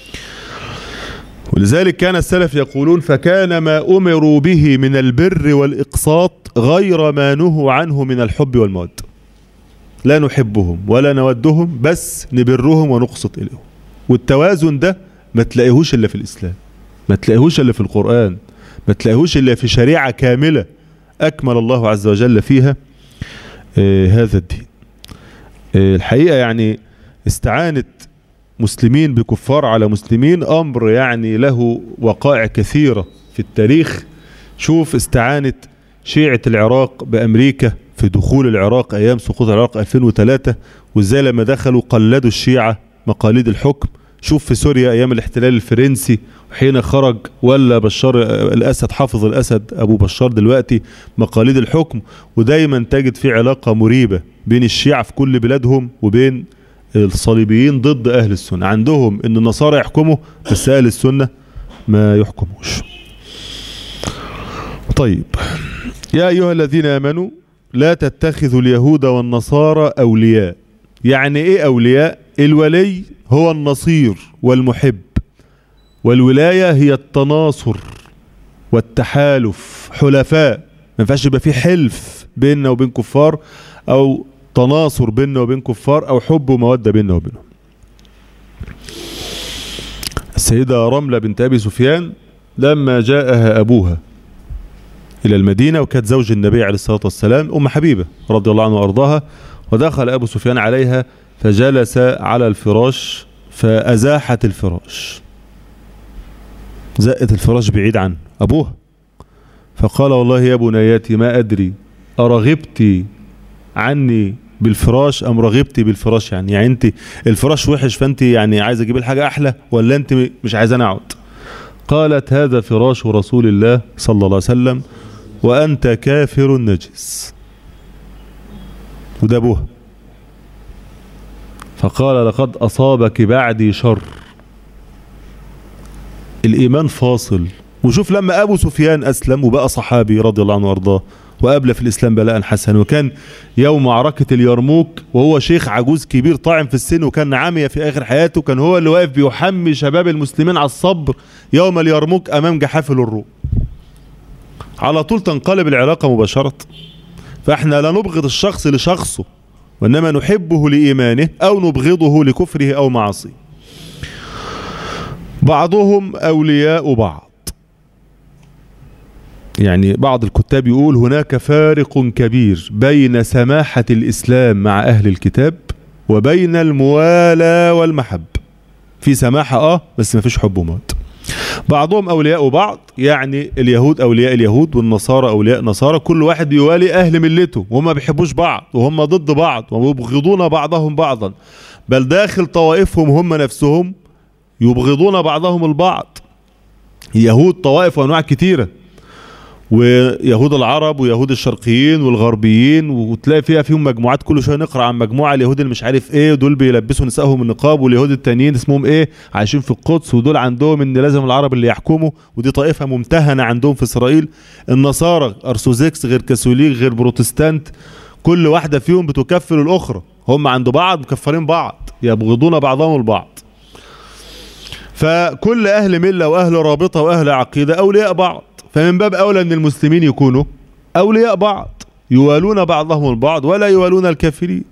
ولذلك كان السلف يقولون فكان ما أمروا به من البر والإقساط غير ما نهوا عنه من الحب والمود لا نحبهم ولا نودهم بس نبرهم ونقسط إليهم والتوازن ده ما تلاقيهوش إلا في الإسلام ما تلاقيهوش إلا في القرآن ما تلاقيهوش إلا في شريعة كاملة أكمل الله عز وجل فيها آه هذا الدين آه الحقيقة يعني استعانت مسلمين بكفار على مسلمين أمر يعني له وقائع كثيرة في التاريخ شوف استعانت شيعة العراق بأمريكا في دخول العراق أيام سقوط العراق 2003 وإزاي لما دخلوا قلدوا الشيعة مقاليد الحكم شوف في سوريا أيام الاحتلال الفرنسي حين خرج ولا بشار الأسد حافظ الأسد أبو بشار دلوقتي مقاليد الحكم ودايما تجد في علاقة مريبة بين الشيعة في كل بلادهم وبين الصليبيين ضد أهل السنة عندهم أن النصارى يحكموا بس أهل السنة ما يحكموش طيب يا أيها الذين آمنوا لا تتخذوا اليهود والنصارى أولياء يعني إيه أولياء الولي هو النصير والمحب والولاية هي التناصر والتحالف حلفاء ما ينفعش يبقى في حلف بيننا وبين كفار او تناصر بيننا وبين كفار او حب ومودة بيننا وبينهم السيدة رملة بنت ابي سفيان لما جاءها ابوها الى المدينة وكانت زوج النبي عليه الصلاة والسلام ام حبيبة رضي الله عنه وارضاها ودخل ابو سفيان عليها فجلس على الفراش فازاحت الفراش زقت الفراش بعيد عن ابوها فقال والله يا بنياتي ما ادري ارغبت عني بالفراش ام رغبتي بالفراش يعني يعني انت الفراش وحش فانت يعني عايزه اجيب الحاجه احلى ولا انت مش عايزاني اقعد قالت هذا فراش رسول الله صلى الله عليه وسلم وانت كافر نجس وده ابوها فقال لقد اصابك بعدي شر الايمان فاصل وشوف لما ابو سفيان اسلم وبقى صحابي رضي الله عنه وارضاه وقابل في الاسلام بلاء حسن وكان يوم معركة اليرموك وهو شيخ عجوز كبير طاعن في السن وكان عامية في اخر حياته كان هو اللي واقف بيحمي شباب المسلمين على الصبر يوم اليرموك امام جحافل الروم على طول تنقلب العلاقة مباشرة فاحنا لا نبغض الشخص لشخصه وانما نحبه لايمانه او نبغضه لكفره او معصيه بعضهم اولياء بعض يعني بعض الكتاب يقول هناك فارق كبير بين سماحة الإسلام مع أهل الكتاب وبين الموالاة والمحب في سماحة اه بس ما فيش حب وموت بعضهم أولياء بعض يعني اليهود أولياء اليهود والنصارى أولياء نصارى كل واحد يوالي أهل ملته وهم ما بيحبوش بعض وهم ضد بعض ويبغضون بعضهم بعضا بل داخل طوائفهم هم نفسهم يبغضون بعضهم البعض يهود طوائف وأنواع كتيرة ويهود العرب ويهود الشرقيين والغربيين وتلاقي فيها فيهم مجموعات كل شويه نقرا عن مجموعه اليهود اللي مش عارف ايه ودول بيلبسوا نسائهم النقاب واليهود التانيين اسمهم ايه عايشين في القدس ودول عندهم ان لازم العرب اللي يحكموا ودي طائفه ممتهنه عندهم في اسرائيل النصارى ارثوذكس غير كاثوليك غير بروتستانت كل واحده فيهم بتكفر الاخرى هم عند بعض مكفرين بعض يبغضون بعضهم البعض فكل اهل مله واهل رابطه واهل عقيده اولياء بعض فمن باب اولى ان المسلمين يكونوا اولياء بعض يوالون بعضهم البعض ولا يوالون الكافرين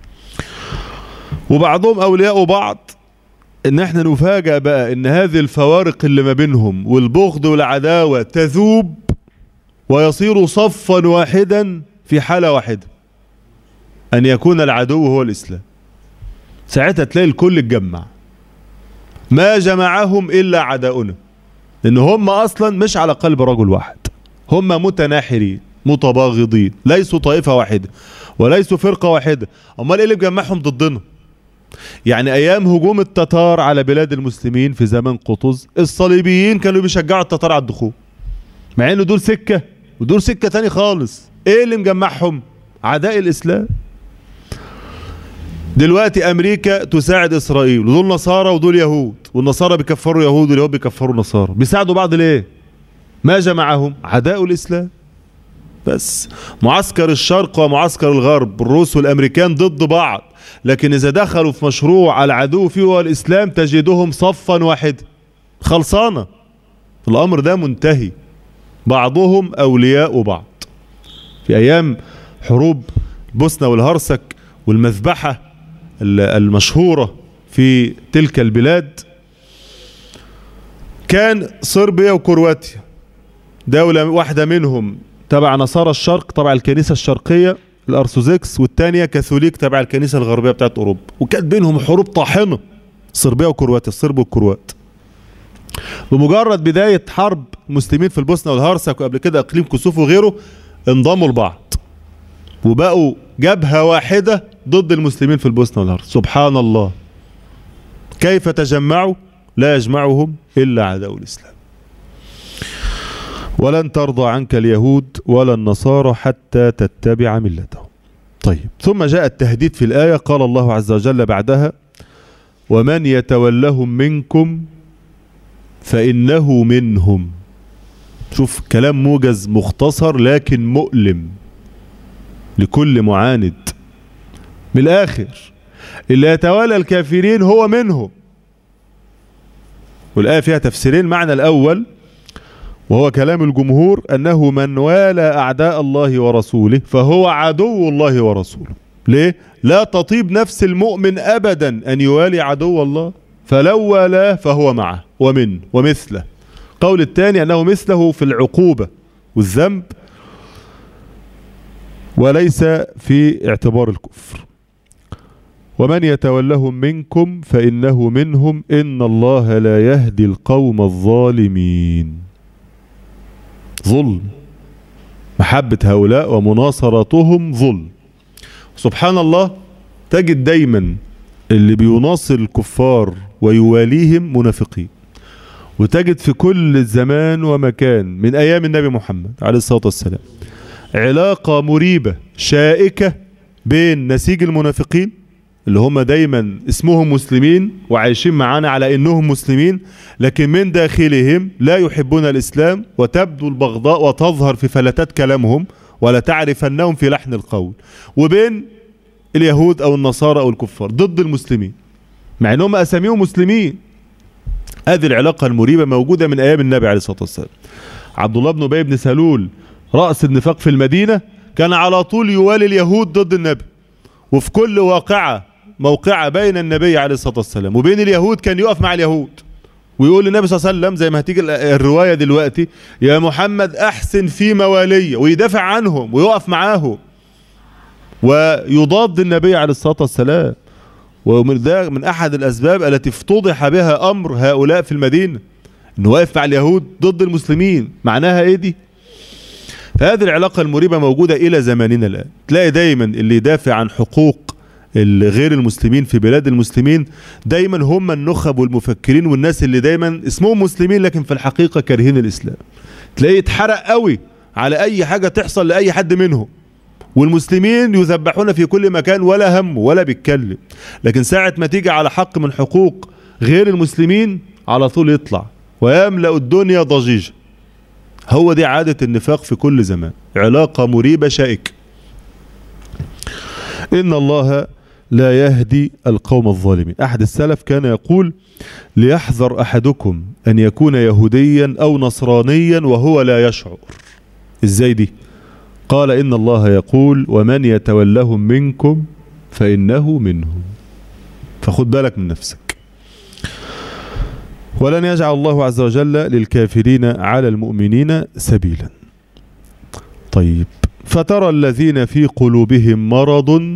وبعضهم اولياء بعض ان احنا نفاجأ بقى ان هذه الفوارق اللي ما بينهم والبغض والعداوة تذوب ويصير صفا واحدا في حالة واحدة ان يكون العدو هو الاسلام ساعتها تلاقي الكل اتجمع ما جمعهم الا عداؤنا لان هم اصلا مش على قلب رجل واحد هم متناحرين متباغضين ليسوا طائفة واحدة وليسوا فرقة واحدة امال ايه اللي مجمعهم ضدنا يعني ايام هجوم التتار على بلاد المسلمين في زمن قطز الصليبيين كانوا بيشجعوا التتار على الدخول مع انه دول سكة ودول سكة تاني خالص ايه اللي مجمعهم عداء الاسلام دلوقتي امريكا تساعد اسرائيل ودول نصارى ودول يهود والنصارى بيكفروا يهود واليهود بيكفروا نصارى بيساعدوا بعض ليه ما جمعهم عداء الاسلام بس معسكر الشرق ومعسكر الغرب الروس والامريكان ضد بعض لكن اذا دخلوا في مشروع العدو فيه هو الاسلام تجدهم صفا واحدا خلصانه الامر ده منتهي بعضهم اولياء بعض في ايام حروب بوسنا والهرسك والمذبحه المشهوره في تلك البلاد كان صربيا وكرواتيا دولة واحدة منهم تبع نصارى الشرق تبع الكنيسة الشرقية الأرثوذكس والتانية كاثوليك تبع الكنيسة الغربية بتاعت أوروبا وكانت بينهم حروب طاحنة صربيا وكرواتيا الصرب والكروات بمجرد بداية حرب مسلمين في البوسنة والهرسك وقبل كده إقليم كسوف وغيره انضموا لبعض وبقوا جبهة واحدة ضد المسلمين في البوسنة والهرسك سبحان الله كيف تجمعوا لا يجمعهم إلا عداء الإسلام ولن ترضى عنك اليهود ولا النصارى حتى تتبع ملتهم طيب ثم جاء التهديد في الآية قال الله عز وجل بعدها ومن يتولهم منكم فإنه منهم شوف كلام موجز مختصر لكن مؤلم لكل معاند من الآخر اللي يتولى الكافرين هو منهم والآية فيها تفسيرين معنى الأول وهو كلام الجمهور أنه من والى أعداء الله ورسوله فهو عدو الله ورسوله ليه؟ لا تطيب نفس المؤمن أبدا أن يوالي عدو الله فلو والاه فهو معه ومن ومثله قول الثاني أنه مثله في العقوبة والذنب وليس في اعتبار الكفر ومن يتولهم منكم فإنه منهم إن الله لا يهدي القوم الظالمين ظلم محبة هؤلاء ومناصرتهم ظلم سبحان الله تجد دايما اللي بيناصر الكفار ويواليهم منافقين وتجد في كل زمان ومكان من أيام النبي محمد عليه الصلاة والسلام علاقة مريبة شائكة بين نسيج المنافقين اللي هم دايما اسمهم مسلمين وعايشين معانا على انهم مسلمين لكن من داخلهم لا يحبون الاسلام وتبدو البغضاء وتظهر في فلتات كلامهم ولا تعرفنهم في لحن القول وبين اليهود او النصارى او الكفار ضد المسلمين مع انهم اساميهم مسلمين هذه العلاقة المريبة موجودة من ايام النبي عليه الصلاة والسلام عبد الله بن ابي بن سلول رأس النفاق في المدينة كان على طول يوالي اليهود ضد النبي وفي كل واقعة موقعة بين النبي عليه الصلاة والسلام وبين اليهود كان يقف مع اليهود ويقول للنبي صلى الله عليه وسلم زي ما هتيجي الرواية دلوقتي يا محمد أحسن في موالية ويدافع عنهم ويقف معاهم ويضاد النبي عليه الصلاة والسلام ومن ده من أحد الأسباب التي افتضح بها أمر هؤلاء في المدينة إنه واقف مع اليهود ضد المسلمين معناها إيه دي؟ فهذه العلاقة المريبة موجودة إلى زماننا الآن تلاقي دايما اللي يدافع عن حقوق غير المسلمين في بلاد المسلمين دايما هم النخب والمفكرين والناس اللي دايما اسمهم مسلمين لكن في الحقيقة كارهين الإسلام تلاقيه يتحرق قوي على أي حاجة تحصل لأي حد منهم والمسلمين يذبحون في كل مكان ولا هم ولا بيتكلم لكن ساعة ما تيجي على حق من حقوق غير المسلمين على طول يطلع ويملأ الدنيا ضجيجا هو دي عادة النفاق في كل زمان علاقة مريبة شائكة إن الله لا يهدي القوم الظالمين أحد السلف كان يقول ليحذر أحدكم أن يكون يهوديا أو نصرانيا وهو لا يشعر إزاي دي قال إن الله يقول ومن يتولهم منكم فإنه منهم فخد بالك من نفسك ولن يجعل الله عز وجل للكافرين على المؤمنين سبيلا طيب فترى الذين في قلوبهم مرض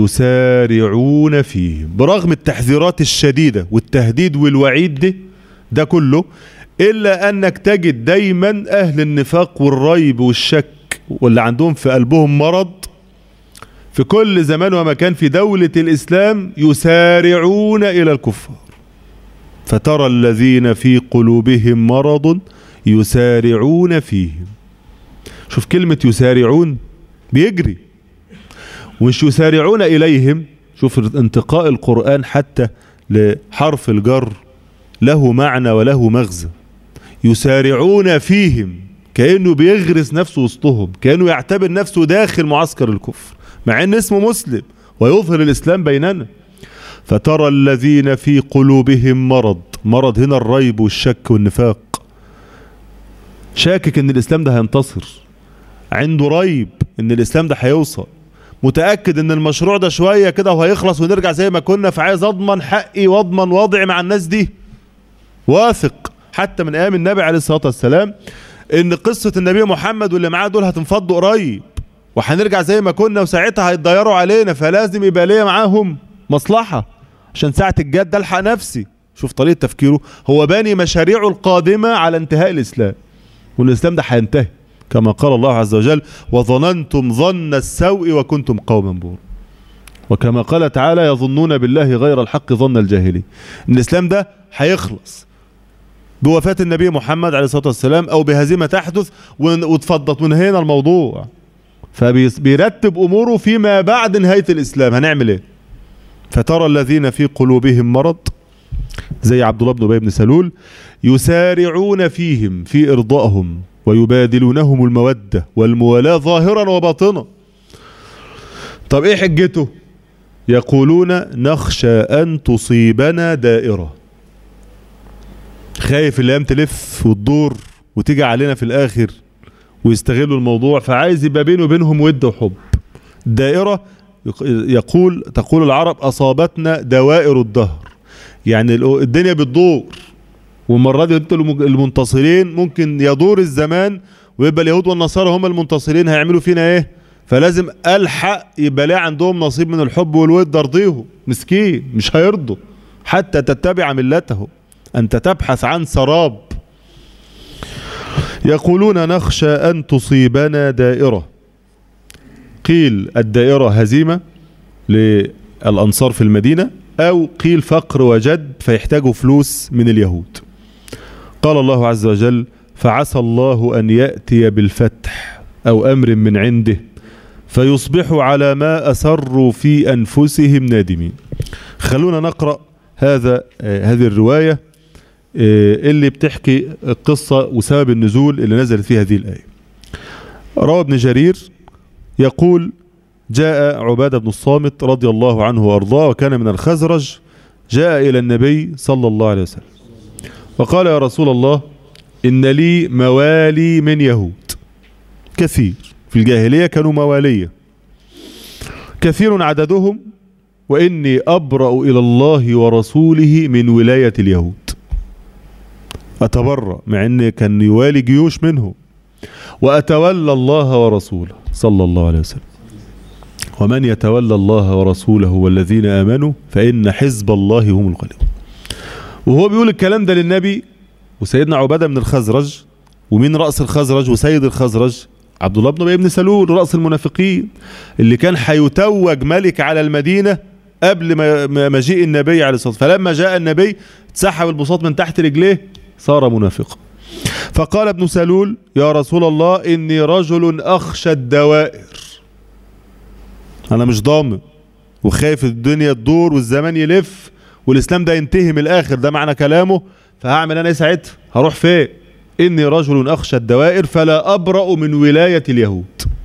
يسارعون فيهم برغم التحذيرات الشديدة والتهديد والوعيد ده ده كله إلا أنك تجد دايما أهل النفاق والريب والشك واللي عندهم في قلبهم مرض في كل زمان ومكان في دولة الإسلام يسارعون إلى الكفار فترى الذين في قلوبهم مرض يسارعون فيهم شوف كلمة يسارعون بيجري ومش يسارعون إليهم شوف انتقاء القرآن حتى لحرف الجر له معنى وله مغزى يسارعون فيهم كأنه بيغرس نفسه وسطهم كأنه يعتبر نفسه داخل معسكر الكفر مع ان اسمه مسلم ويظهر الإسلام بيننا فترى الذين في قلوبهم مرض مرض هنا الريب والشك والنفاق شاكك ان الإسلام ده هينتصر عنده ريب ان الإسلام ده هيوصل متأكد ان المشروع ده شوية كده وهيخلص ونرجع زي ما كنا فعايز اضمن حقي واضمن وضعي مع الناس دي واثق حتى من ايام النبي عليه الصلاة والسلام ان قصة النبي محمد واللي معاه دول هتنفضوا قريب وهنرجع زي ما كنا وساعتها هيتضيروا علينا فلازم يبقى ليا معاهم مصلحة عشان ساعة الجد الحق نفسي شوف طريقة تفكيره هو باني مشاريعه القادمة على انتهاء الإسلام والإسلام ده هينتهي كما قال الله عز وجل وظننتم ظن السوء وكنتم قوما بور وكما قال تعالى يظنون بالله غير الحق ظن الجاهلي ان الإسلام ده هيخلص بوفاة النبي محمد عليه الصلاة والسلام أو بهزيمة تحدث وتفضت من هنا الموضوع فبيرتب أموره فيما بعد نهاية الإسلام هنعمل إيه فترى الذين في قلوبهم مرض زي عبد الله بن أبي بن سلول يسارعون فيهم في إرضائهم ويبادلونهم المودة والموالاة ظاهرا وباطنا طب إيه حجته يقولون نخشى أن تصيبنا دائرة خايف الايام تلف وتدور وتيجي علينا في الاخر ويستغلوا الموضوع فعايز يبقى بينه وبينهم ود وحب دائرة يق- يقول تقول العرب أصابتنا دوائر الدهر يعني ال- الدنيا بتدور والمرة دي انتوا الم- المنتصرين ممكن يدور الزمان ويبقى اليهود والنصارى هم المنتصرين هيعملوا فينا ايه فلازم الحق يبقى ليه عندهم نصيب من الحب والود ارضيهم مسكين مش هيرضوا حتى تتبع ملته انت تبحث عن سراب يقولون نخشى ان تصيبنا دائره قيل الدائره هزيمه للانصار في المدينه او قيل فقر وجد فيحتاجوا فلوس من اليهود قال الله عز وجل فعسى الله ان ياتي بالفتح او امر من عنده فيصبحوا على ما اسروا في انفسهم نادمين خلونا نقرا هذا آه، هذه الروايه آه، اللي بتحكي القصه وسبب النزول اللي نزلت فيه هذه الايه روى ابن جرير يقول جاء عباده بن الصامت رضي الله عنه وارضاه وكان من الخزرج جاء الى النبي صلى الله عليه وسلم وقال يا رسول الله إن لي موالي من يهود كثير في الجاهلية كانوا موالية كثير عددهم وإني أبرأ إلى الله ورسوله من ولاية اليهود أتبرأ مع أن كان يوالي جيوش منهم وأتولى الله ورسوله صلى الله عليه وسلم ومن يتولى الله ورسوله والذين آمنوا فإن حزب الله هم الغالبون وهو بيقول الكلام ده للنبي وسيدنا عباده من الخزرج ومين راس الخزرج وسيد الخزرج عبد الله بن ابي بن سلول راس المنافقين اللي كان هيتوج ملك على المدينه قبل ما ما- مجيء النبي عليه الصلاه والسلام فلما جاء النبي اتسحب البساط من تحت رجليه صار منافقا فقال ابن سلول يا رسول الله اني رجل اخشى الدوائر انا مش ضامن وخايف الدنيا تدور والزمان يلف والاسلام ده ينتهي من الاخر ده معنى كلامه فهعمل انا ايه ساعتها هروح فين اني رجل اخشى الدوائر فلا ابرا من ولايه اليهود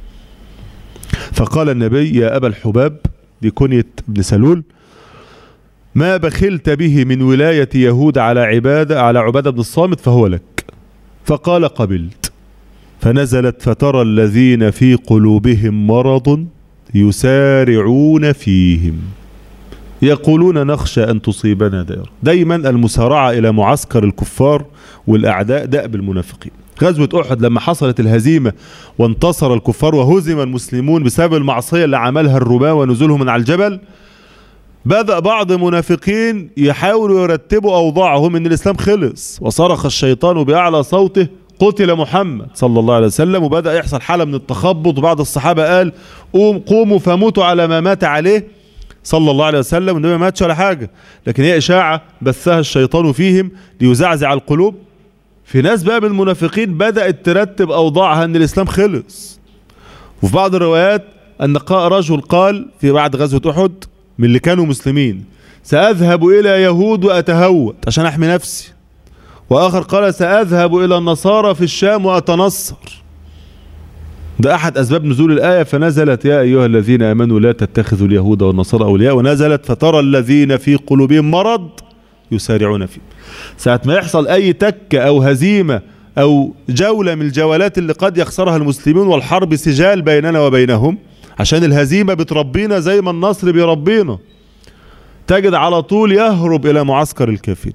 فقال النبي يا ابا الحباب دي كنيه ابن سلول ما بخلت به من ولايه يهود على عباده على عباده بن الصامت فهو لك فقال قبلت فنزلت فترى الذين في قلوبهم مرض يسارعون فيهم يقولون نخشى أن تصيبنا دائرة دايما المسارعة إلى معسكر الكفار والأعداء دأب المنافقين غزوة أحد لما حصلت الهزيمة وانتصر الكفار وهزم المسلمون بسبب المعصية اللي عملها الرماة ونزولهم من على الجبل بدأ بعض المنافقين يحاولوا يرتبوا أوضاعهم إن الإسلام خلص وصرخ الشيطان بأعلى صوته قتل محمد صلى الله عليه وسلم وبدأ يحصل حالة من التخبط وبعض الصحابة قال قوم قوموا فموتوا على ما مات عليه صلى الله عليه وسلم والنبي ما ماتش ولا حاجة لكن هي إشاعة بثها الشيطان فيهم ليزعزع القلوب في ناس بقى من المنافقين بدأت ترتب أوضاعها أن الإسلام خلص وفي بعض الروايات أن قا- رجل قال في بعد غزوة أحد من اللي كانوا مسلمين سأذهب إلى يهود وأتهوت عشان أحمي نفسي وآخر قال سأذهب إلى النصارى في الشام وأتنصر ده أحد أسباب نزول الآية فنزلت يا أيها الذين آمنوا لا تتخذوا اليهود والنصارى أولياء ونزلت فترى الذين في قلوبهم مرض يسارعون فيه ساعة ما يحصل أي تكة أو هزيمة أو جولة من الجولات اللي قد يخسرها المسلمين والحرب سجال بيننا وبينهم عشان الهزيمة بتربينا زي ما النصر بيربينا تجد على طول يهرب إلى معسكر الكافرين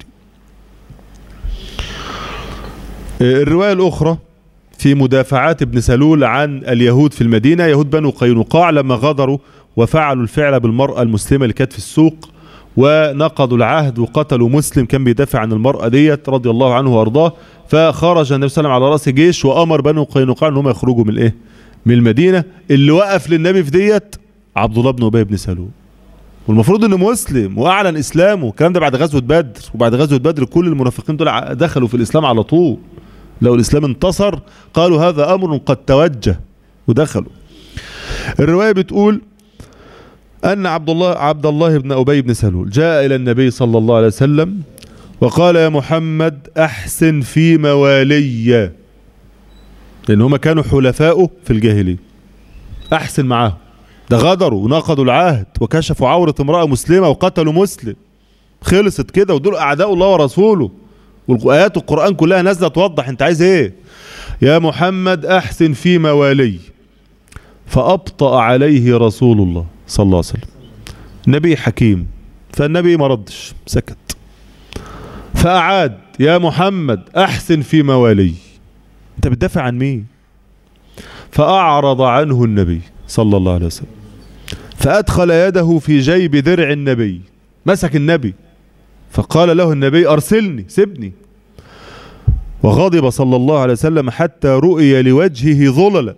الرواية الأخرى في مدافعات ابن سلول عن اليهود في المدينة يهود بنو قينقاع لما غدروا وفعلوا الفعل بالمرأة المسلمة اللي كانت في السوق ونقضوا العهد وقتلوا مسلم كان بيدافع عن المرأة ديت رضي الله عنه وارضاه فخرج النبي صلى الله عليه وسلم على رأس جيش وأمر بنو قينقاع ان هم يخرجوا من الايه من المدينة اللي وقف للنبي في ديت عبد الله بن أبي بن سلول والمفروض انه مسلم واعلن اسلامه الكلام ده بعد غزوه بدر وبعد غزوه بدر كل المنافقين دول ع- دخلوا في الاسلام على طول لو الاسلام انتصر قالوا هذا امر قد توجه ودخلوا الروايه بتقول ان عبد الله عبد الله بن ابي بن سلول جاء الى النبي صلى الله عليه وسلم وقال يا محمد احسن في موالي لان هم كانوا حلفاؤه في الجاهليه احسن معاهم ده غدروا ونقضوا العهد وكشفوا عورة امرأة مسلمة وقتلوا مسلم خلصت كده ودول أعداء الله ورسوله والآيات القرآن كلها نازلة توضح انت عايز ايه يا محمد احسن في موالي فأبطأ عليه رسول الله صلى الله عليه وسلم نبي حكيم فالنبي ما ردش سكت فأعاد يا محمد أحسن في موالي أنت بتدافع عن مين فأعرض عنه النبي صلى الله عليه وسلم فأدخل يده في جيب درع النبي مسك النبي فقال له النبي أرسلني سبني وغضب صلى الله عليه وسلم حتى رؤي لوجهه ظللا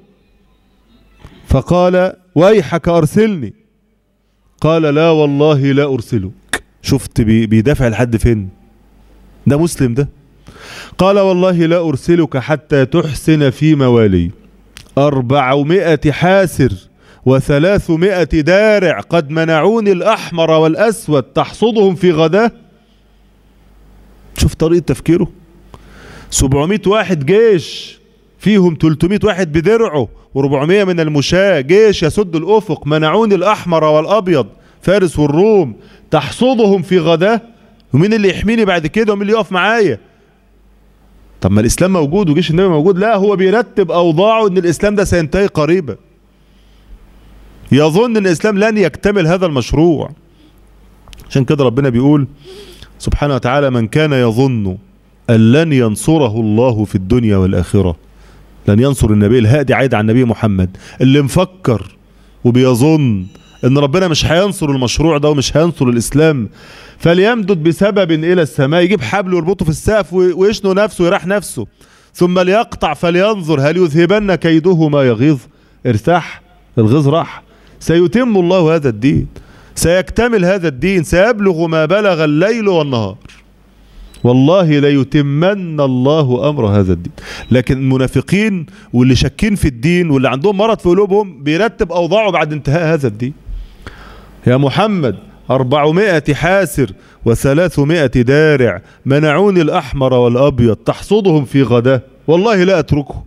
فقال ويحك أرسلني قال لا والله لا أرسلك شفت بيدافع لحد فين ده مسلم ده قال والله لا أرسلك حتى تحسن في موالي أربعمائة حاسر وثلاثمائة دارع قد منعوني الأحمر والأسود تحصدهم في غداه شوف طريقة تفكيره 700 واحد جيش فيهم 300 واحد بدرعه و400 من المشاة جيش يسد الأفق منعوني الأحمر والأبيض فارس والروم تحصدهم في غداه ومين اللي يحميني بعد كده ومين اللي يقف معايا طب ما الإسلام موجود وجيش النبي موجود لا هو بيرتب أوضاعه إن الإسلام ده سينتهي قريبا يظن ان الاسلام لن يكتمل هذا المشروع عشان كده ربنا بيقول سبحانه وتعالى من كان يظن ان لن ينصره الله في الدنيا والاخره لن ينصر النبي الهادي عايد عن النبي محمد اللي مفكر وبيظن ان ربنا مش هينصر المشروع ده ومش هينصر الاسلام فليمدد بسبب الى السماء يجيب حبل ويربطه في السقف ويشنو نفسه ويراح نفسه ثم ليقطع فلينظر هل يذهبن كيده ما يغيظ ارتاح الغيظ راح سيتم الله هذا الدين سيكتمل هذا الدين سيبلغ ما بلغ الليل والنهار والله ليتمن الله امر هذا الدين لكن المنافقين واللي شاكين في الدين واللي عندهم مرض في قلوبهم بيرتب اوضاعه بعد انتهاء هذا الدين يا محمد أربعمائة حاسر وثلاثمائة دارع منعوني الأحمر والأبيض تحصدهم في غداه والله لا أتركه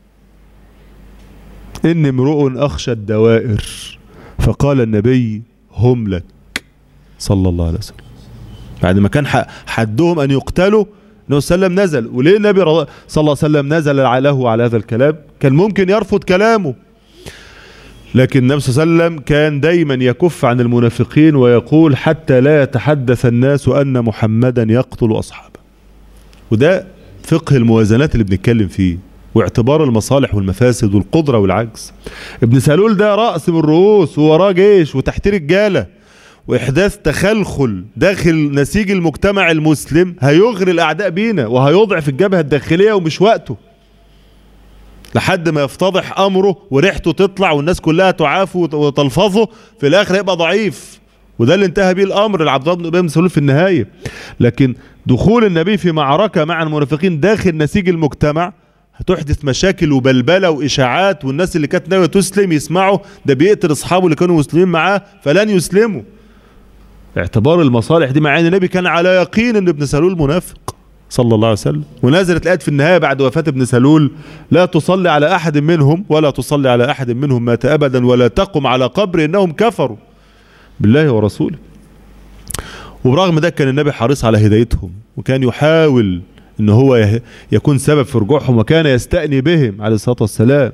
إني امرؤ أخشى الدوائر فقال النبي هم لك صلى الله عليه وسلم بعد ما كان حدهم أن يقتلوا النبي صلى الله عليه وسلم نزل وليه النبي صلى الله عليه وسلم نزل له على هذا الكلام كان ممكن يرفض كلامه لكن النبي صلى الله عليه وسلم كان دايما يكف عن المنافقين ويقول حتى لا يتحدث الناس أن محمدا يقتل أصحابه وده فقه الموازنات اللي بنتكلم فيه واعتبار المصالح والمفاسد والقدرة والعجز ابن سلول ده رأس من الرؤوس ووراه جيش وتحت رجالة واحداث تخلخل داخل نسيج المجتمع المسلم هيغري الاعداء بينا وهيضعف الجبهة الداخلية ومش وقته لحد ما يفتضح امره وريحته تطلع والناس كلها تعافه وتلفظه في الاخر يبقى ضعيف وده اللي انتهى بيه الامر لعبد الله بن سلول في النهايه لكن دخول النبي في معركه مع المنافقين داخل نسيج المجتمع هتحدث مشاكل وبلبلة وإشاعات والناس اللي كانت ناوية تسلم يسمعوا ده بيقتل أصحابه اللي كانوا مسلمين معاه فلن يسلموا اعتبار المصالح دي مع ان النبي كان على يقين ان ابن سلول منافق صلى الله عليه وسلم ونزلت الآيات في النهاية بعد وفاة ابن سلول لا تصلي على أحد منهم ولا تصلي على أحد منهم مات أبدا ولا تقم على قبر إنهم كفروا بالله ورسوله وبرغم ده كان النبي حريص على هدايتهم وكان يحاول ان هو يكون سبب في رجوعهم وكان يستأني بهم عليه الصلاة والسلام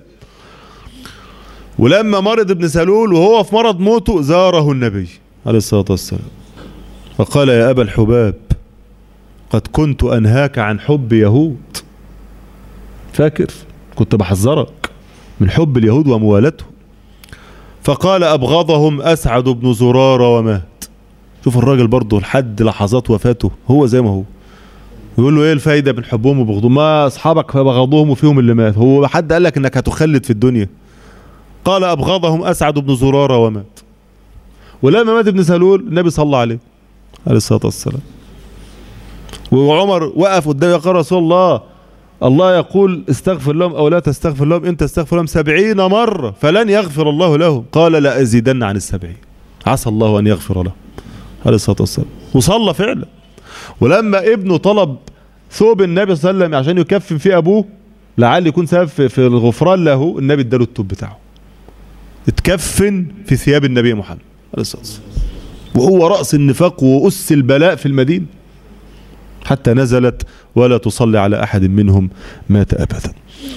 ولما مرض ابن سلول وهو في مرض موته زاره النبي عليه الصلاة والسلام فقال يا أبا الحباب قد كنت أنهاك عن حب يهود فاكر كنت بحذرك من حب اليهود وموالتهم فقال أبغضهم أسعد بن زرارة ومات شوف الراجل برضه لحد لحظات وفاته هو زي ما هو يقول له ايه الفايده من حبهم وبغضهم ما اصحابك بغضوهم وفيهم اللي مات هو حد قال لك انك هتخلد في الدنيا قال ابغضهم اسعد بن زراره ومات ولما مات ابن سلول النبي صلى عليه عليه الصلاه والسلام وعمر وقف قدام يقول رسول الله الله يقول استغفر لهم او لا تستغفر لهم انت استغفر لهم سبعين مرة فلن يغفر الله لهم قال لا ازيدن عن السبعين عسى الله ان يغفر له عليه الصلاة والسلام وصلى فعلا ولما ابنه طلب ثوب النبي صلى الله عليه وسلم عشان يكفن فيه ابوه لعل يكون سبب في الغفران له النبي اداله التوب بتاعه اتكفن في ثياب النبي محمد عليه الصلاه والسلام وهو راس النفاق وأس البلاء في المدينه حتى نزلت ولا تصلي على أحد منهم مات أبدا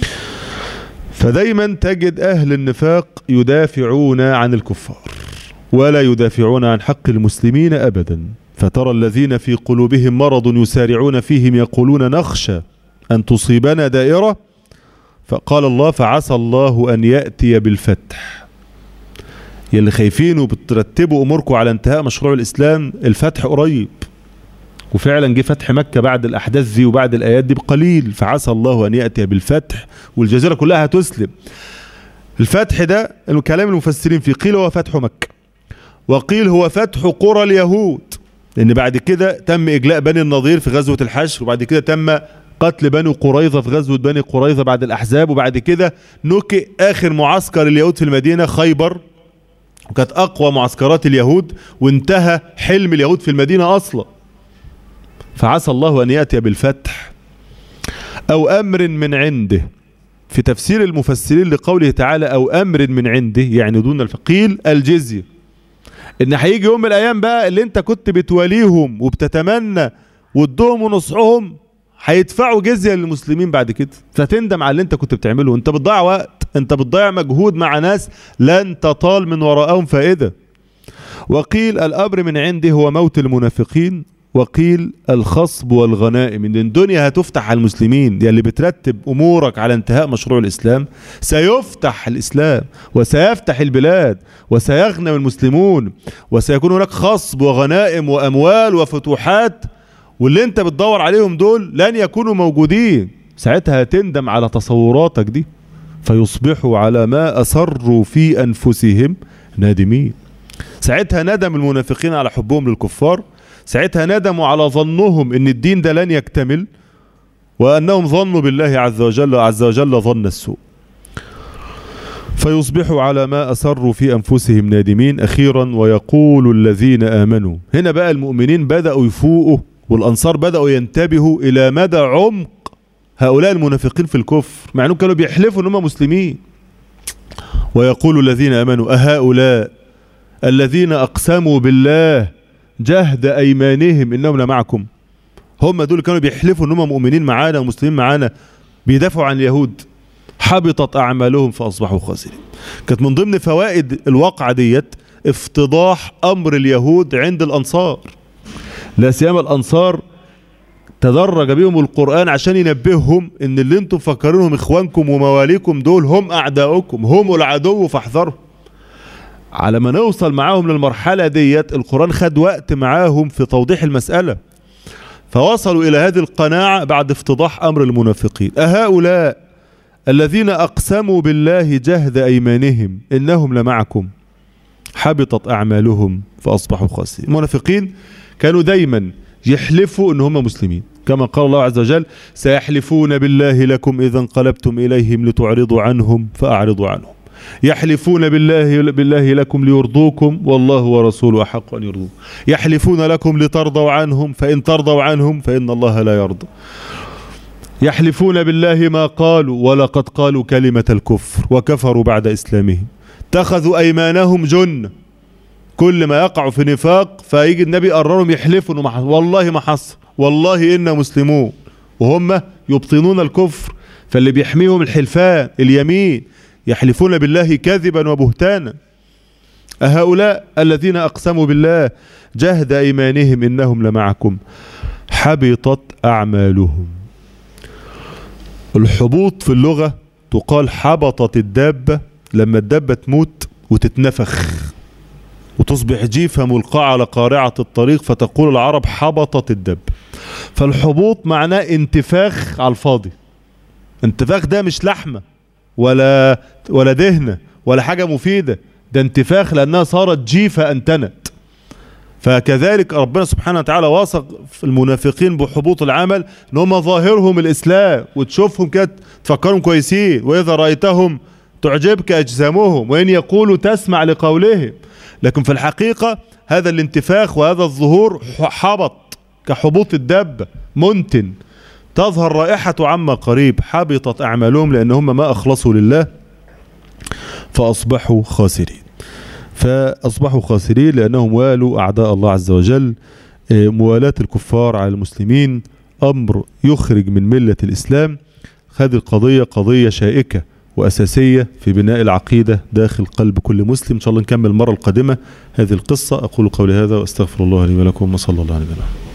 فدايما تجد أهل النفاق يدافعون عن الكفار ولا يدافعون عن حق المسلمين أبدا فترى الذين في قلوبهم مرض يسارعون فيهم يقولون نخشى أن تصيبنا دائرة فقال الله فعسى الله أن يأتي بالفتح يلي خايفين وبترتبوا أموركم على انتهاء مشروع الإسلام الفتح قريب وفعلا جه فتح مكة بعد الأحداث دي وبعد الآيات دي بقليل فعسى الله أن يأتي بالفتح والجزيرة كلها هتسلم الفتح ده الكلام المفسرين فيه قيل هو فتح مكة وقيل هو فتح قرى اليهود لأن بعد كده تم إجلاء بني النضير في غزوة الحشر وبعد كده تم قتل بني قريظة في غزوة بني قريظة بعد الأحزاب وبعد كده نكئ آخر معسكر اليهود في المدينة خيبر وكانت أقوى معسكرات اليهود وانتهى حلم اليهود في المدينة أصلا فعسى الله أن يأتي بالفتح أو أمر من عنده في تفسير المفسرين لقوله تعالى أو أمر من عنده يعني دون الفقيل الجزية إن هيجي يوم من الأيام بقى اللي أنت كنت بتوليهم وبتتمنى وادهم ونصحهم هيدفعوا جزية للمسلمين بعد كده فتندم على اللي أنت كنت بتعمله أنت بتضيع وقت أنت بتضيع مجهود مع ناس لن تطال من وراءهم فائدة وقيل الأمر من عنده هو موت المنافقين وقيل الخصب والغنائم ان الدنيا هتفتح على المسلمين يا اللي بترتب امورك على انتهاء مشروع الاسلام سيفتح الاسلام وسيفتح البلاد وسيغنم المسلمون وسيكون هناك خصب وغنائم واموال وفتوحات واللي انت بتدور عليهم دول لن يكونوا موجودين ساعتها هتندم على تصوراتك دي فيصبحوا على ما اسروا في انفسهم نادمين ساعتها ندم المنافقين على حبهم للكفار ساعتها ندموا على ظنهم ان الدين ده لن يكتمل وانهم ظنوا بالله عز وجل عز وجل ظن السوء فيصبحوا على ما اسروا في انفسهم نادمين اخيرا ويقول الذين امنوا هنا بقى المؤمنين بداوا يفوقوا والانصار بداوا ينتبهوا الى مدى عمق هؤلاء المنافقين في الكفر مع انهم كانوا بيحلفوا ان هم مسلمين ويقول الذين امنوا اهؤلاء الذين اقسموا بالله جهد ايمانهم انهم لمعكم هم دول كانوا بيحلفوا ان هم مؤمنين معانا ومسلمين معانا بيدافعوا عن اليهود حبطت اعمالهم فاصبحوا خاسرين كانت من ضمن فوائد الواقعه ديت افتضاح امر اليهود عند الانصار لا سيما الانصار تدرج بهم القرآن عشان ينبههم ان اللي انتم مفكرينهم اخوانكم ومواليكم دول هم اعداؤكم هم العدو فاحذرهم على ما نوصل معاهم للمرحلة ديت القرآن خد وقت معاهم في توضيح المسألة فوصلوا إلى هذه القناعة بعد افتضاح أمر المنافقين أهؤلاء الذين أقسموا بالله جهد أيمانهم إنهم لمعكم حبطت أعمالهم فأصبحوا خاسرين المنافقين كانوا دايما يحلفوا ان هم مسلمين كما قال الله عز وجل سيحلفون بالله لكم اذا انقلبتم اليهم لتعرضوا عنهم فاعرضوا عنهم يحلفون بالله بالله لكم ليرضوكم والله ورسوله احق ان يرضوه يحلفون لكم لترضوا عنهم فان ترضوا عنهم فان الله لا يرضى يحلفون بالله ما قالوا ولقد قالوا كلمة الكفر وكفروا بعد إسلامهم اتخذوا أيمانهم جنة كل ما يقعوا في نفاق فيجي النبي يقررهم يحلفوا انه ما حصل والله ما حصل والله انا مسلمون وهم يبطنون الكفر فاللي بيحميهم الحلفان اليمين يحلفون بالله كذبا وبهتانا أهؤلاء الذين أقسموا بالله جهد إيمانهم إنهم لمعكم حبطت أعمالهم الحبوط في اللغة تقال حبطت الدابة لما الدابة تموت وتتنفخ وتصبح جيفة ملقاة على قارعة الطريق فتقول العرب حبطت الدب فالحبوط معناه انتفاخ على الفاضي انتفاخ ده مش لحمة ولا ولا دهنة ولا حاجة مفيدة ده انتفاخ لأنها صارت جيفة أنتنت فكذلك ربنا سبحانه وتعالى وصف المنافقين بحبوط العمل ان هم ظاهرهم الاسلام وتشوفهم كده تفكرهم كويسين واذا رايتهم تعجبك اجسامهم وان يقولوا تسمع لقولهم لكن في الحقيقة هذا الانتفاخ وهذا الظهور حبط كحبوط الدابة منتن تظهر رائحة عما قريب حبطت أعمالهم لأن هم ما أخلصوا لله فأصبحوا خاسرين فأصبحوا خاسرين لأنهم والوا أعداء الله عز وجل موالاة الكفار على المسلمين أمر يخرج من ملة الإسلام هذه القضية قضية شائكة وأساسية في بناء العقيدة داخل قلب كل مسلم إن شاء الله نكمل المرة القادمة هذه القصة أقول قولي هذا وأستغفر الله لي ولكم وصلى الله عليه وسلم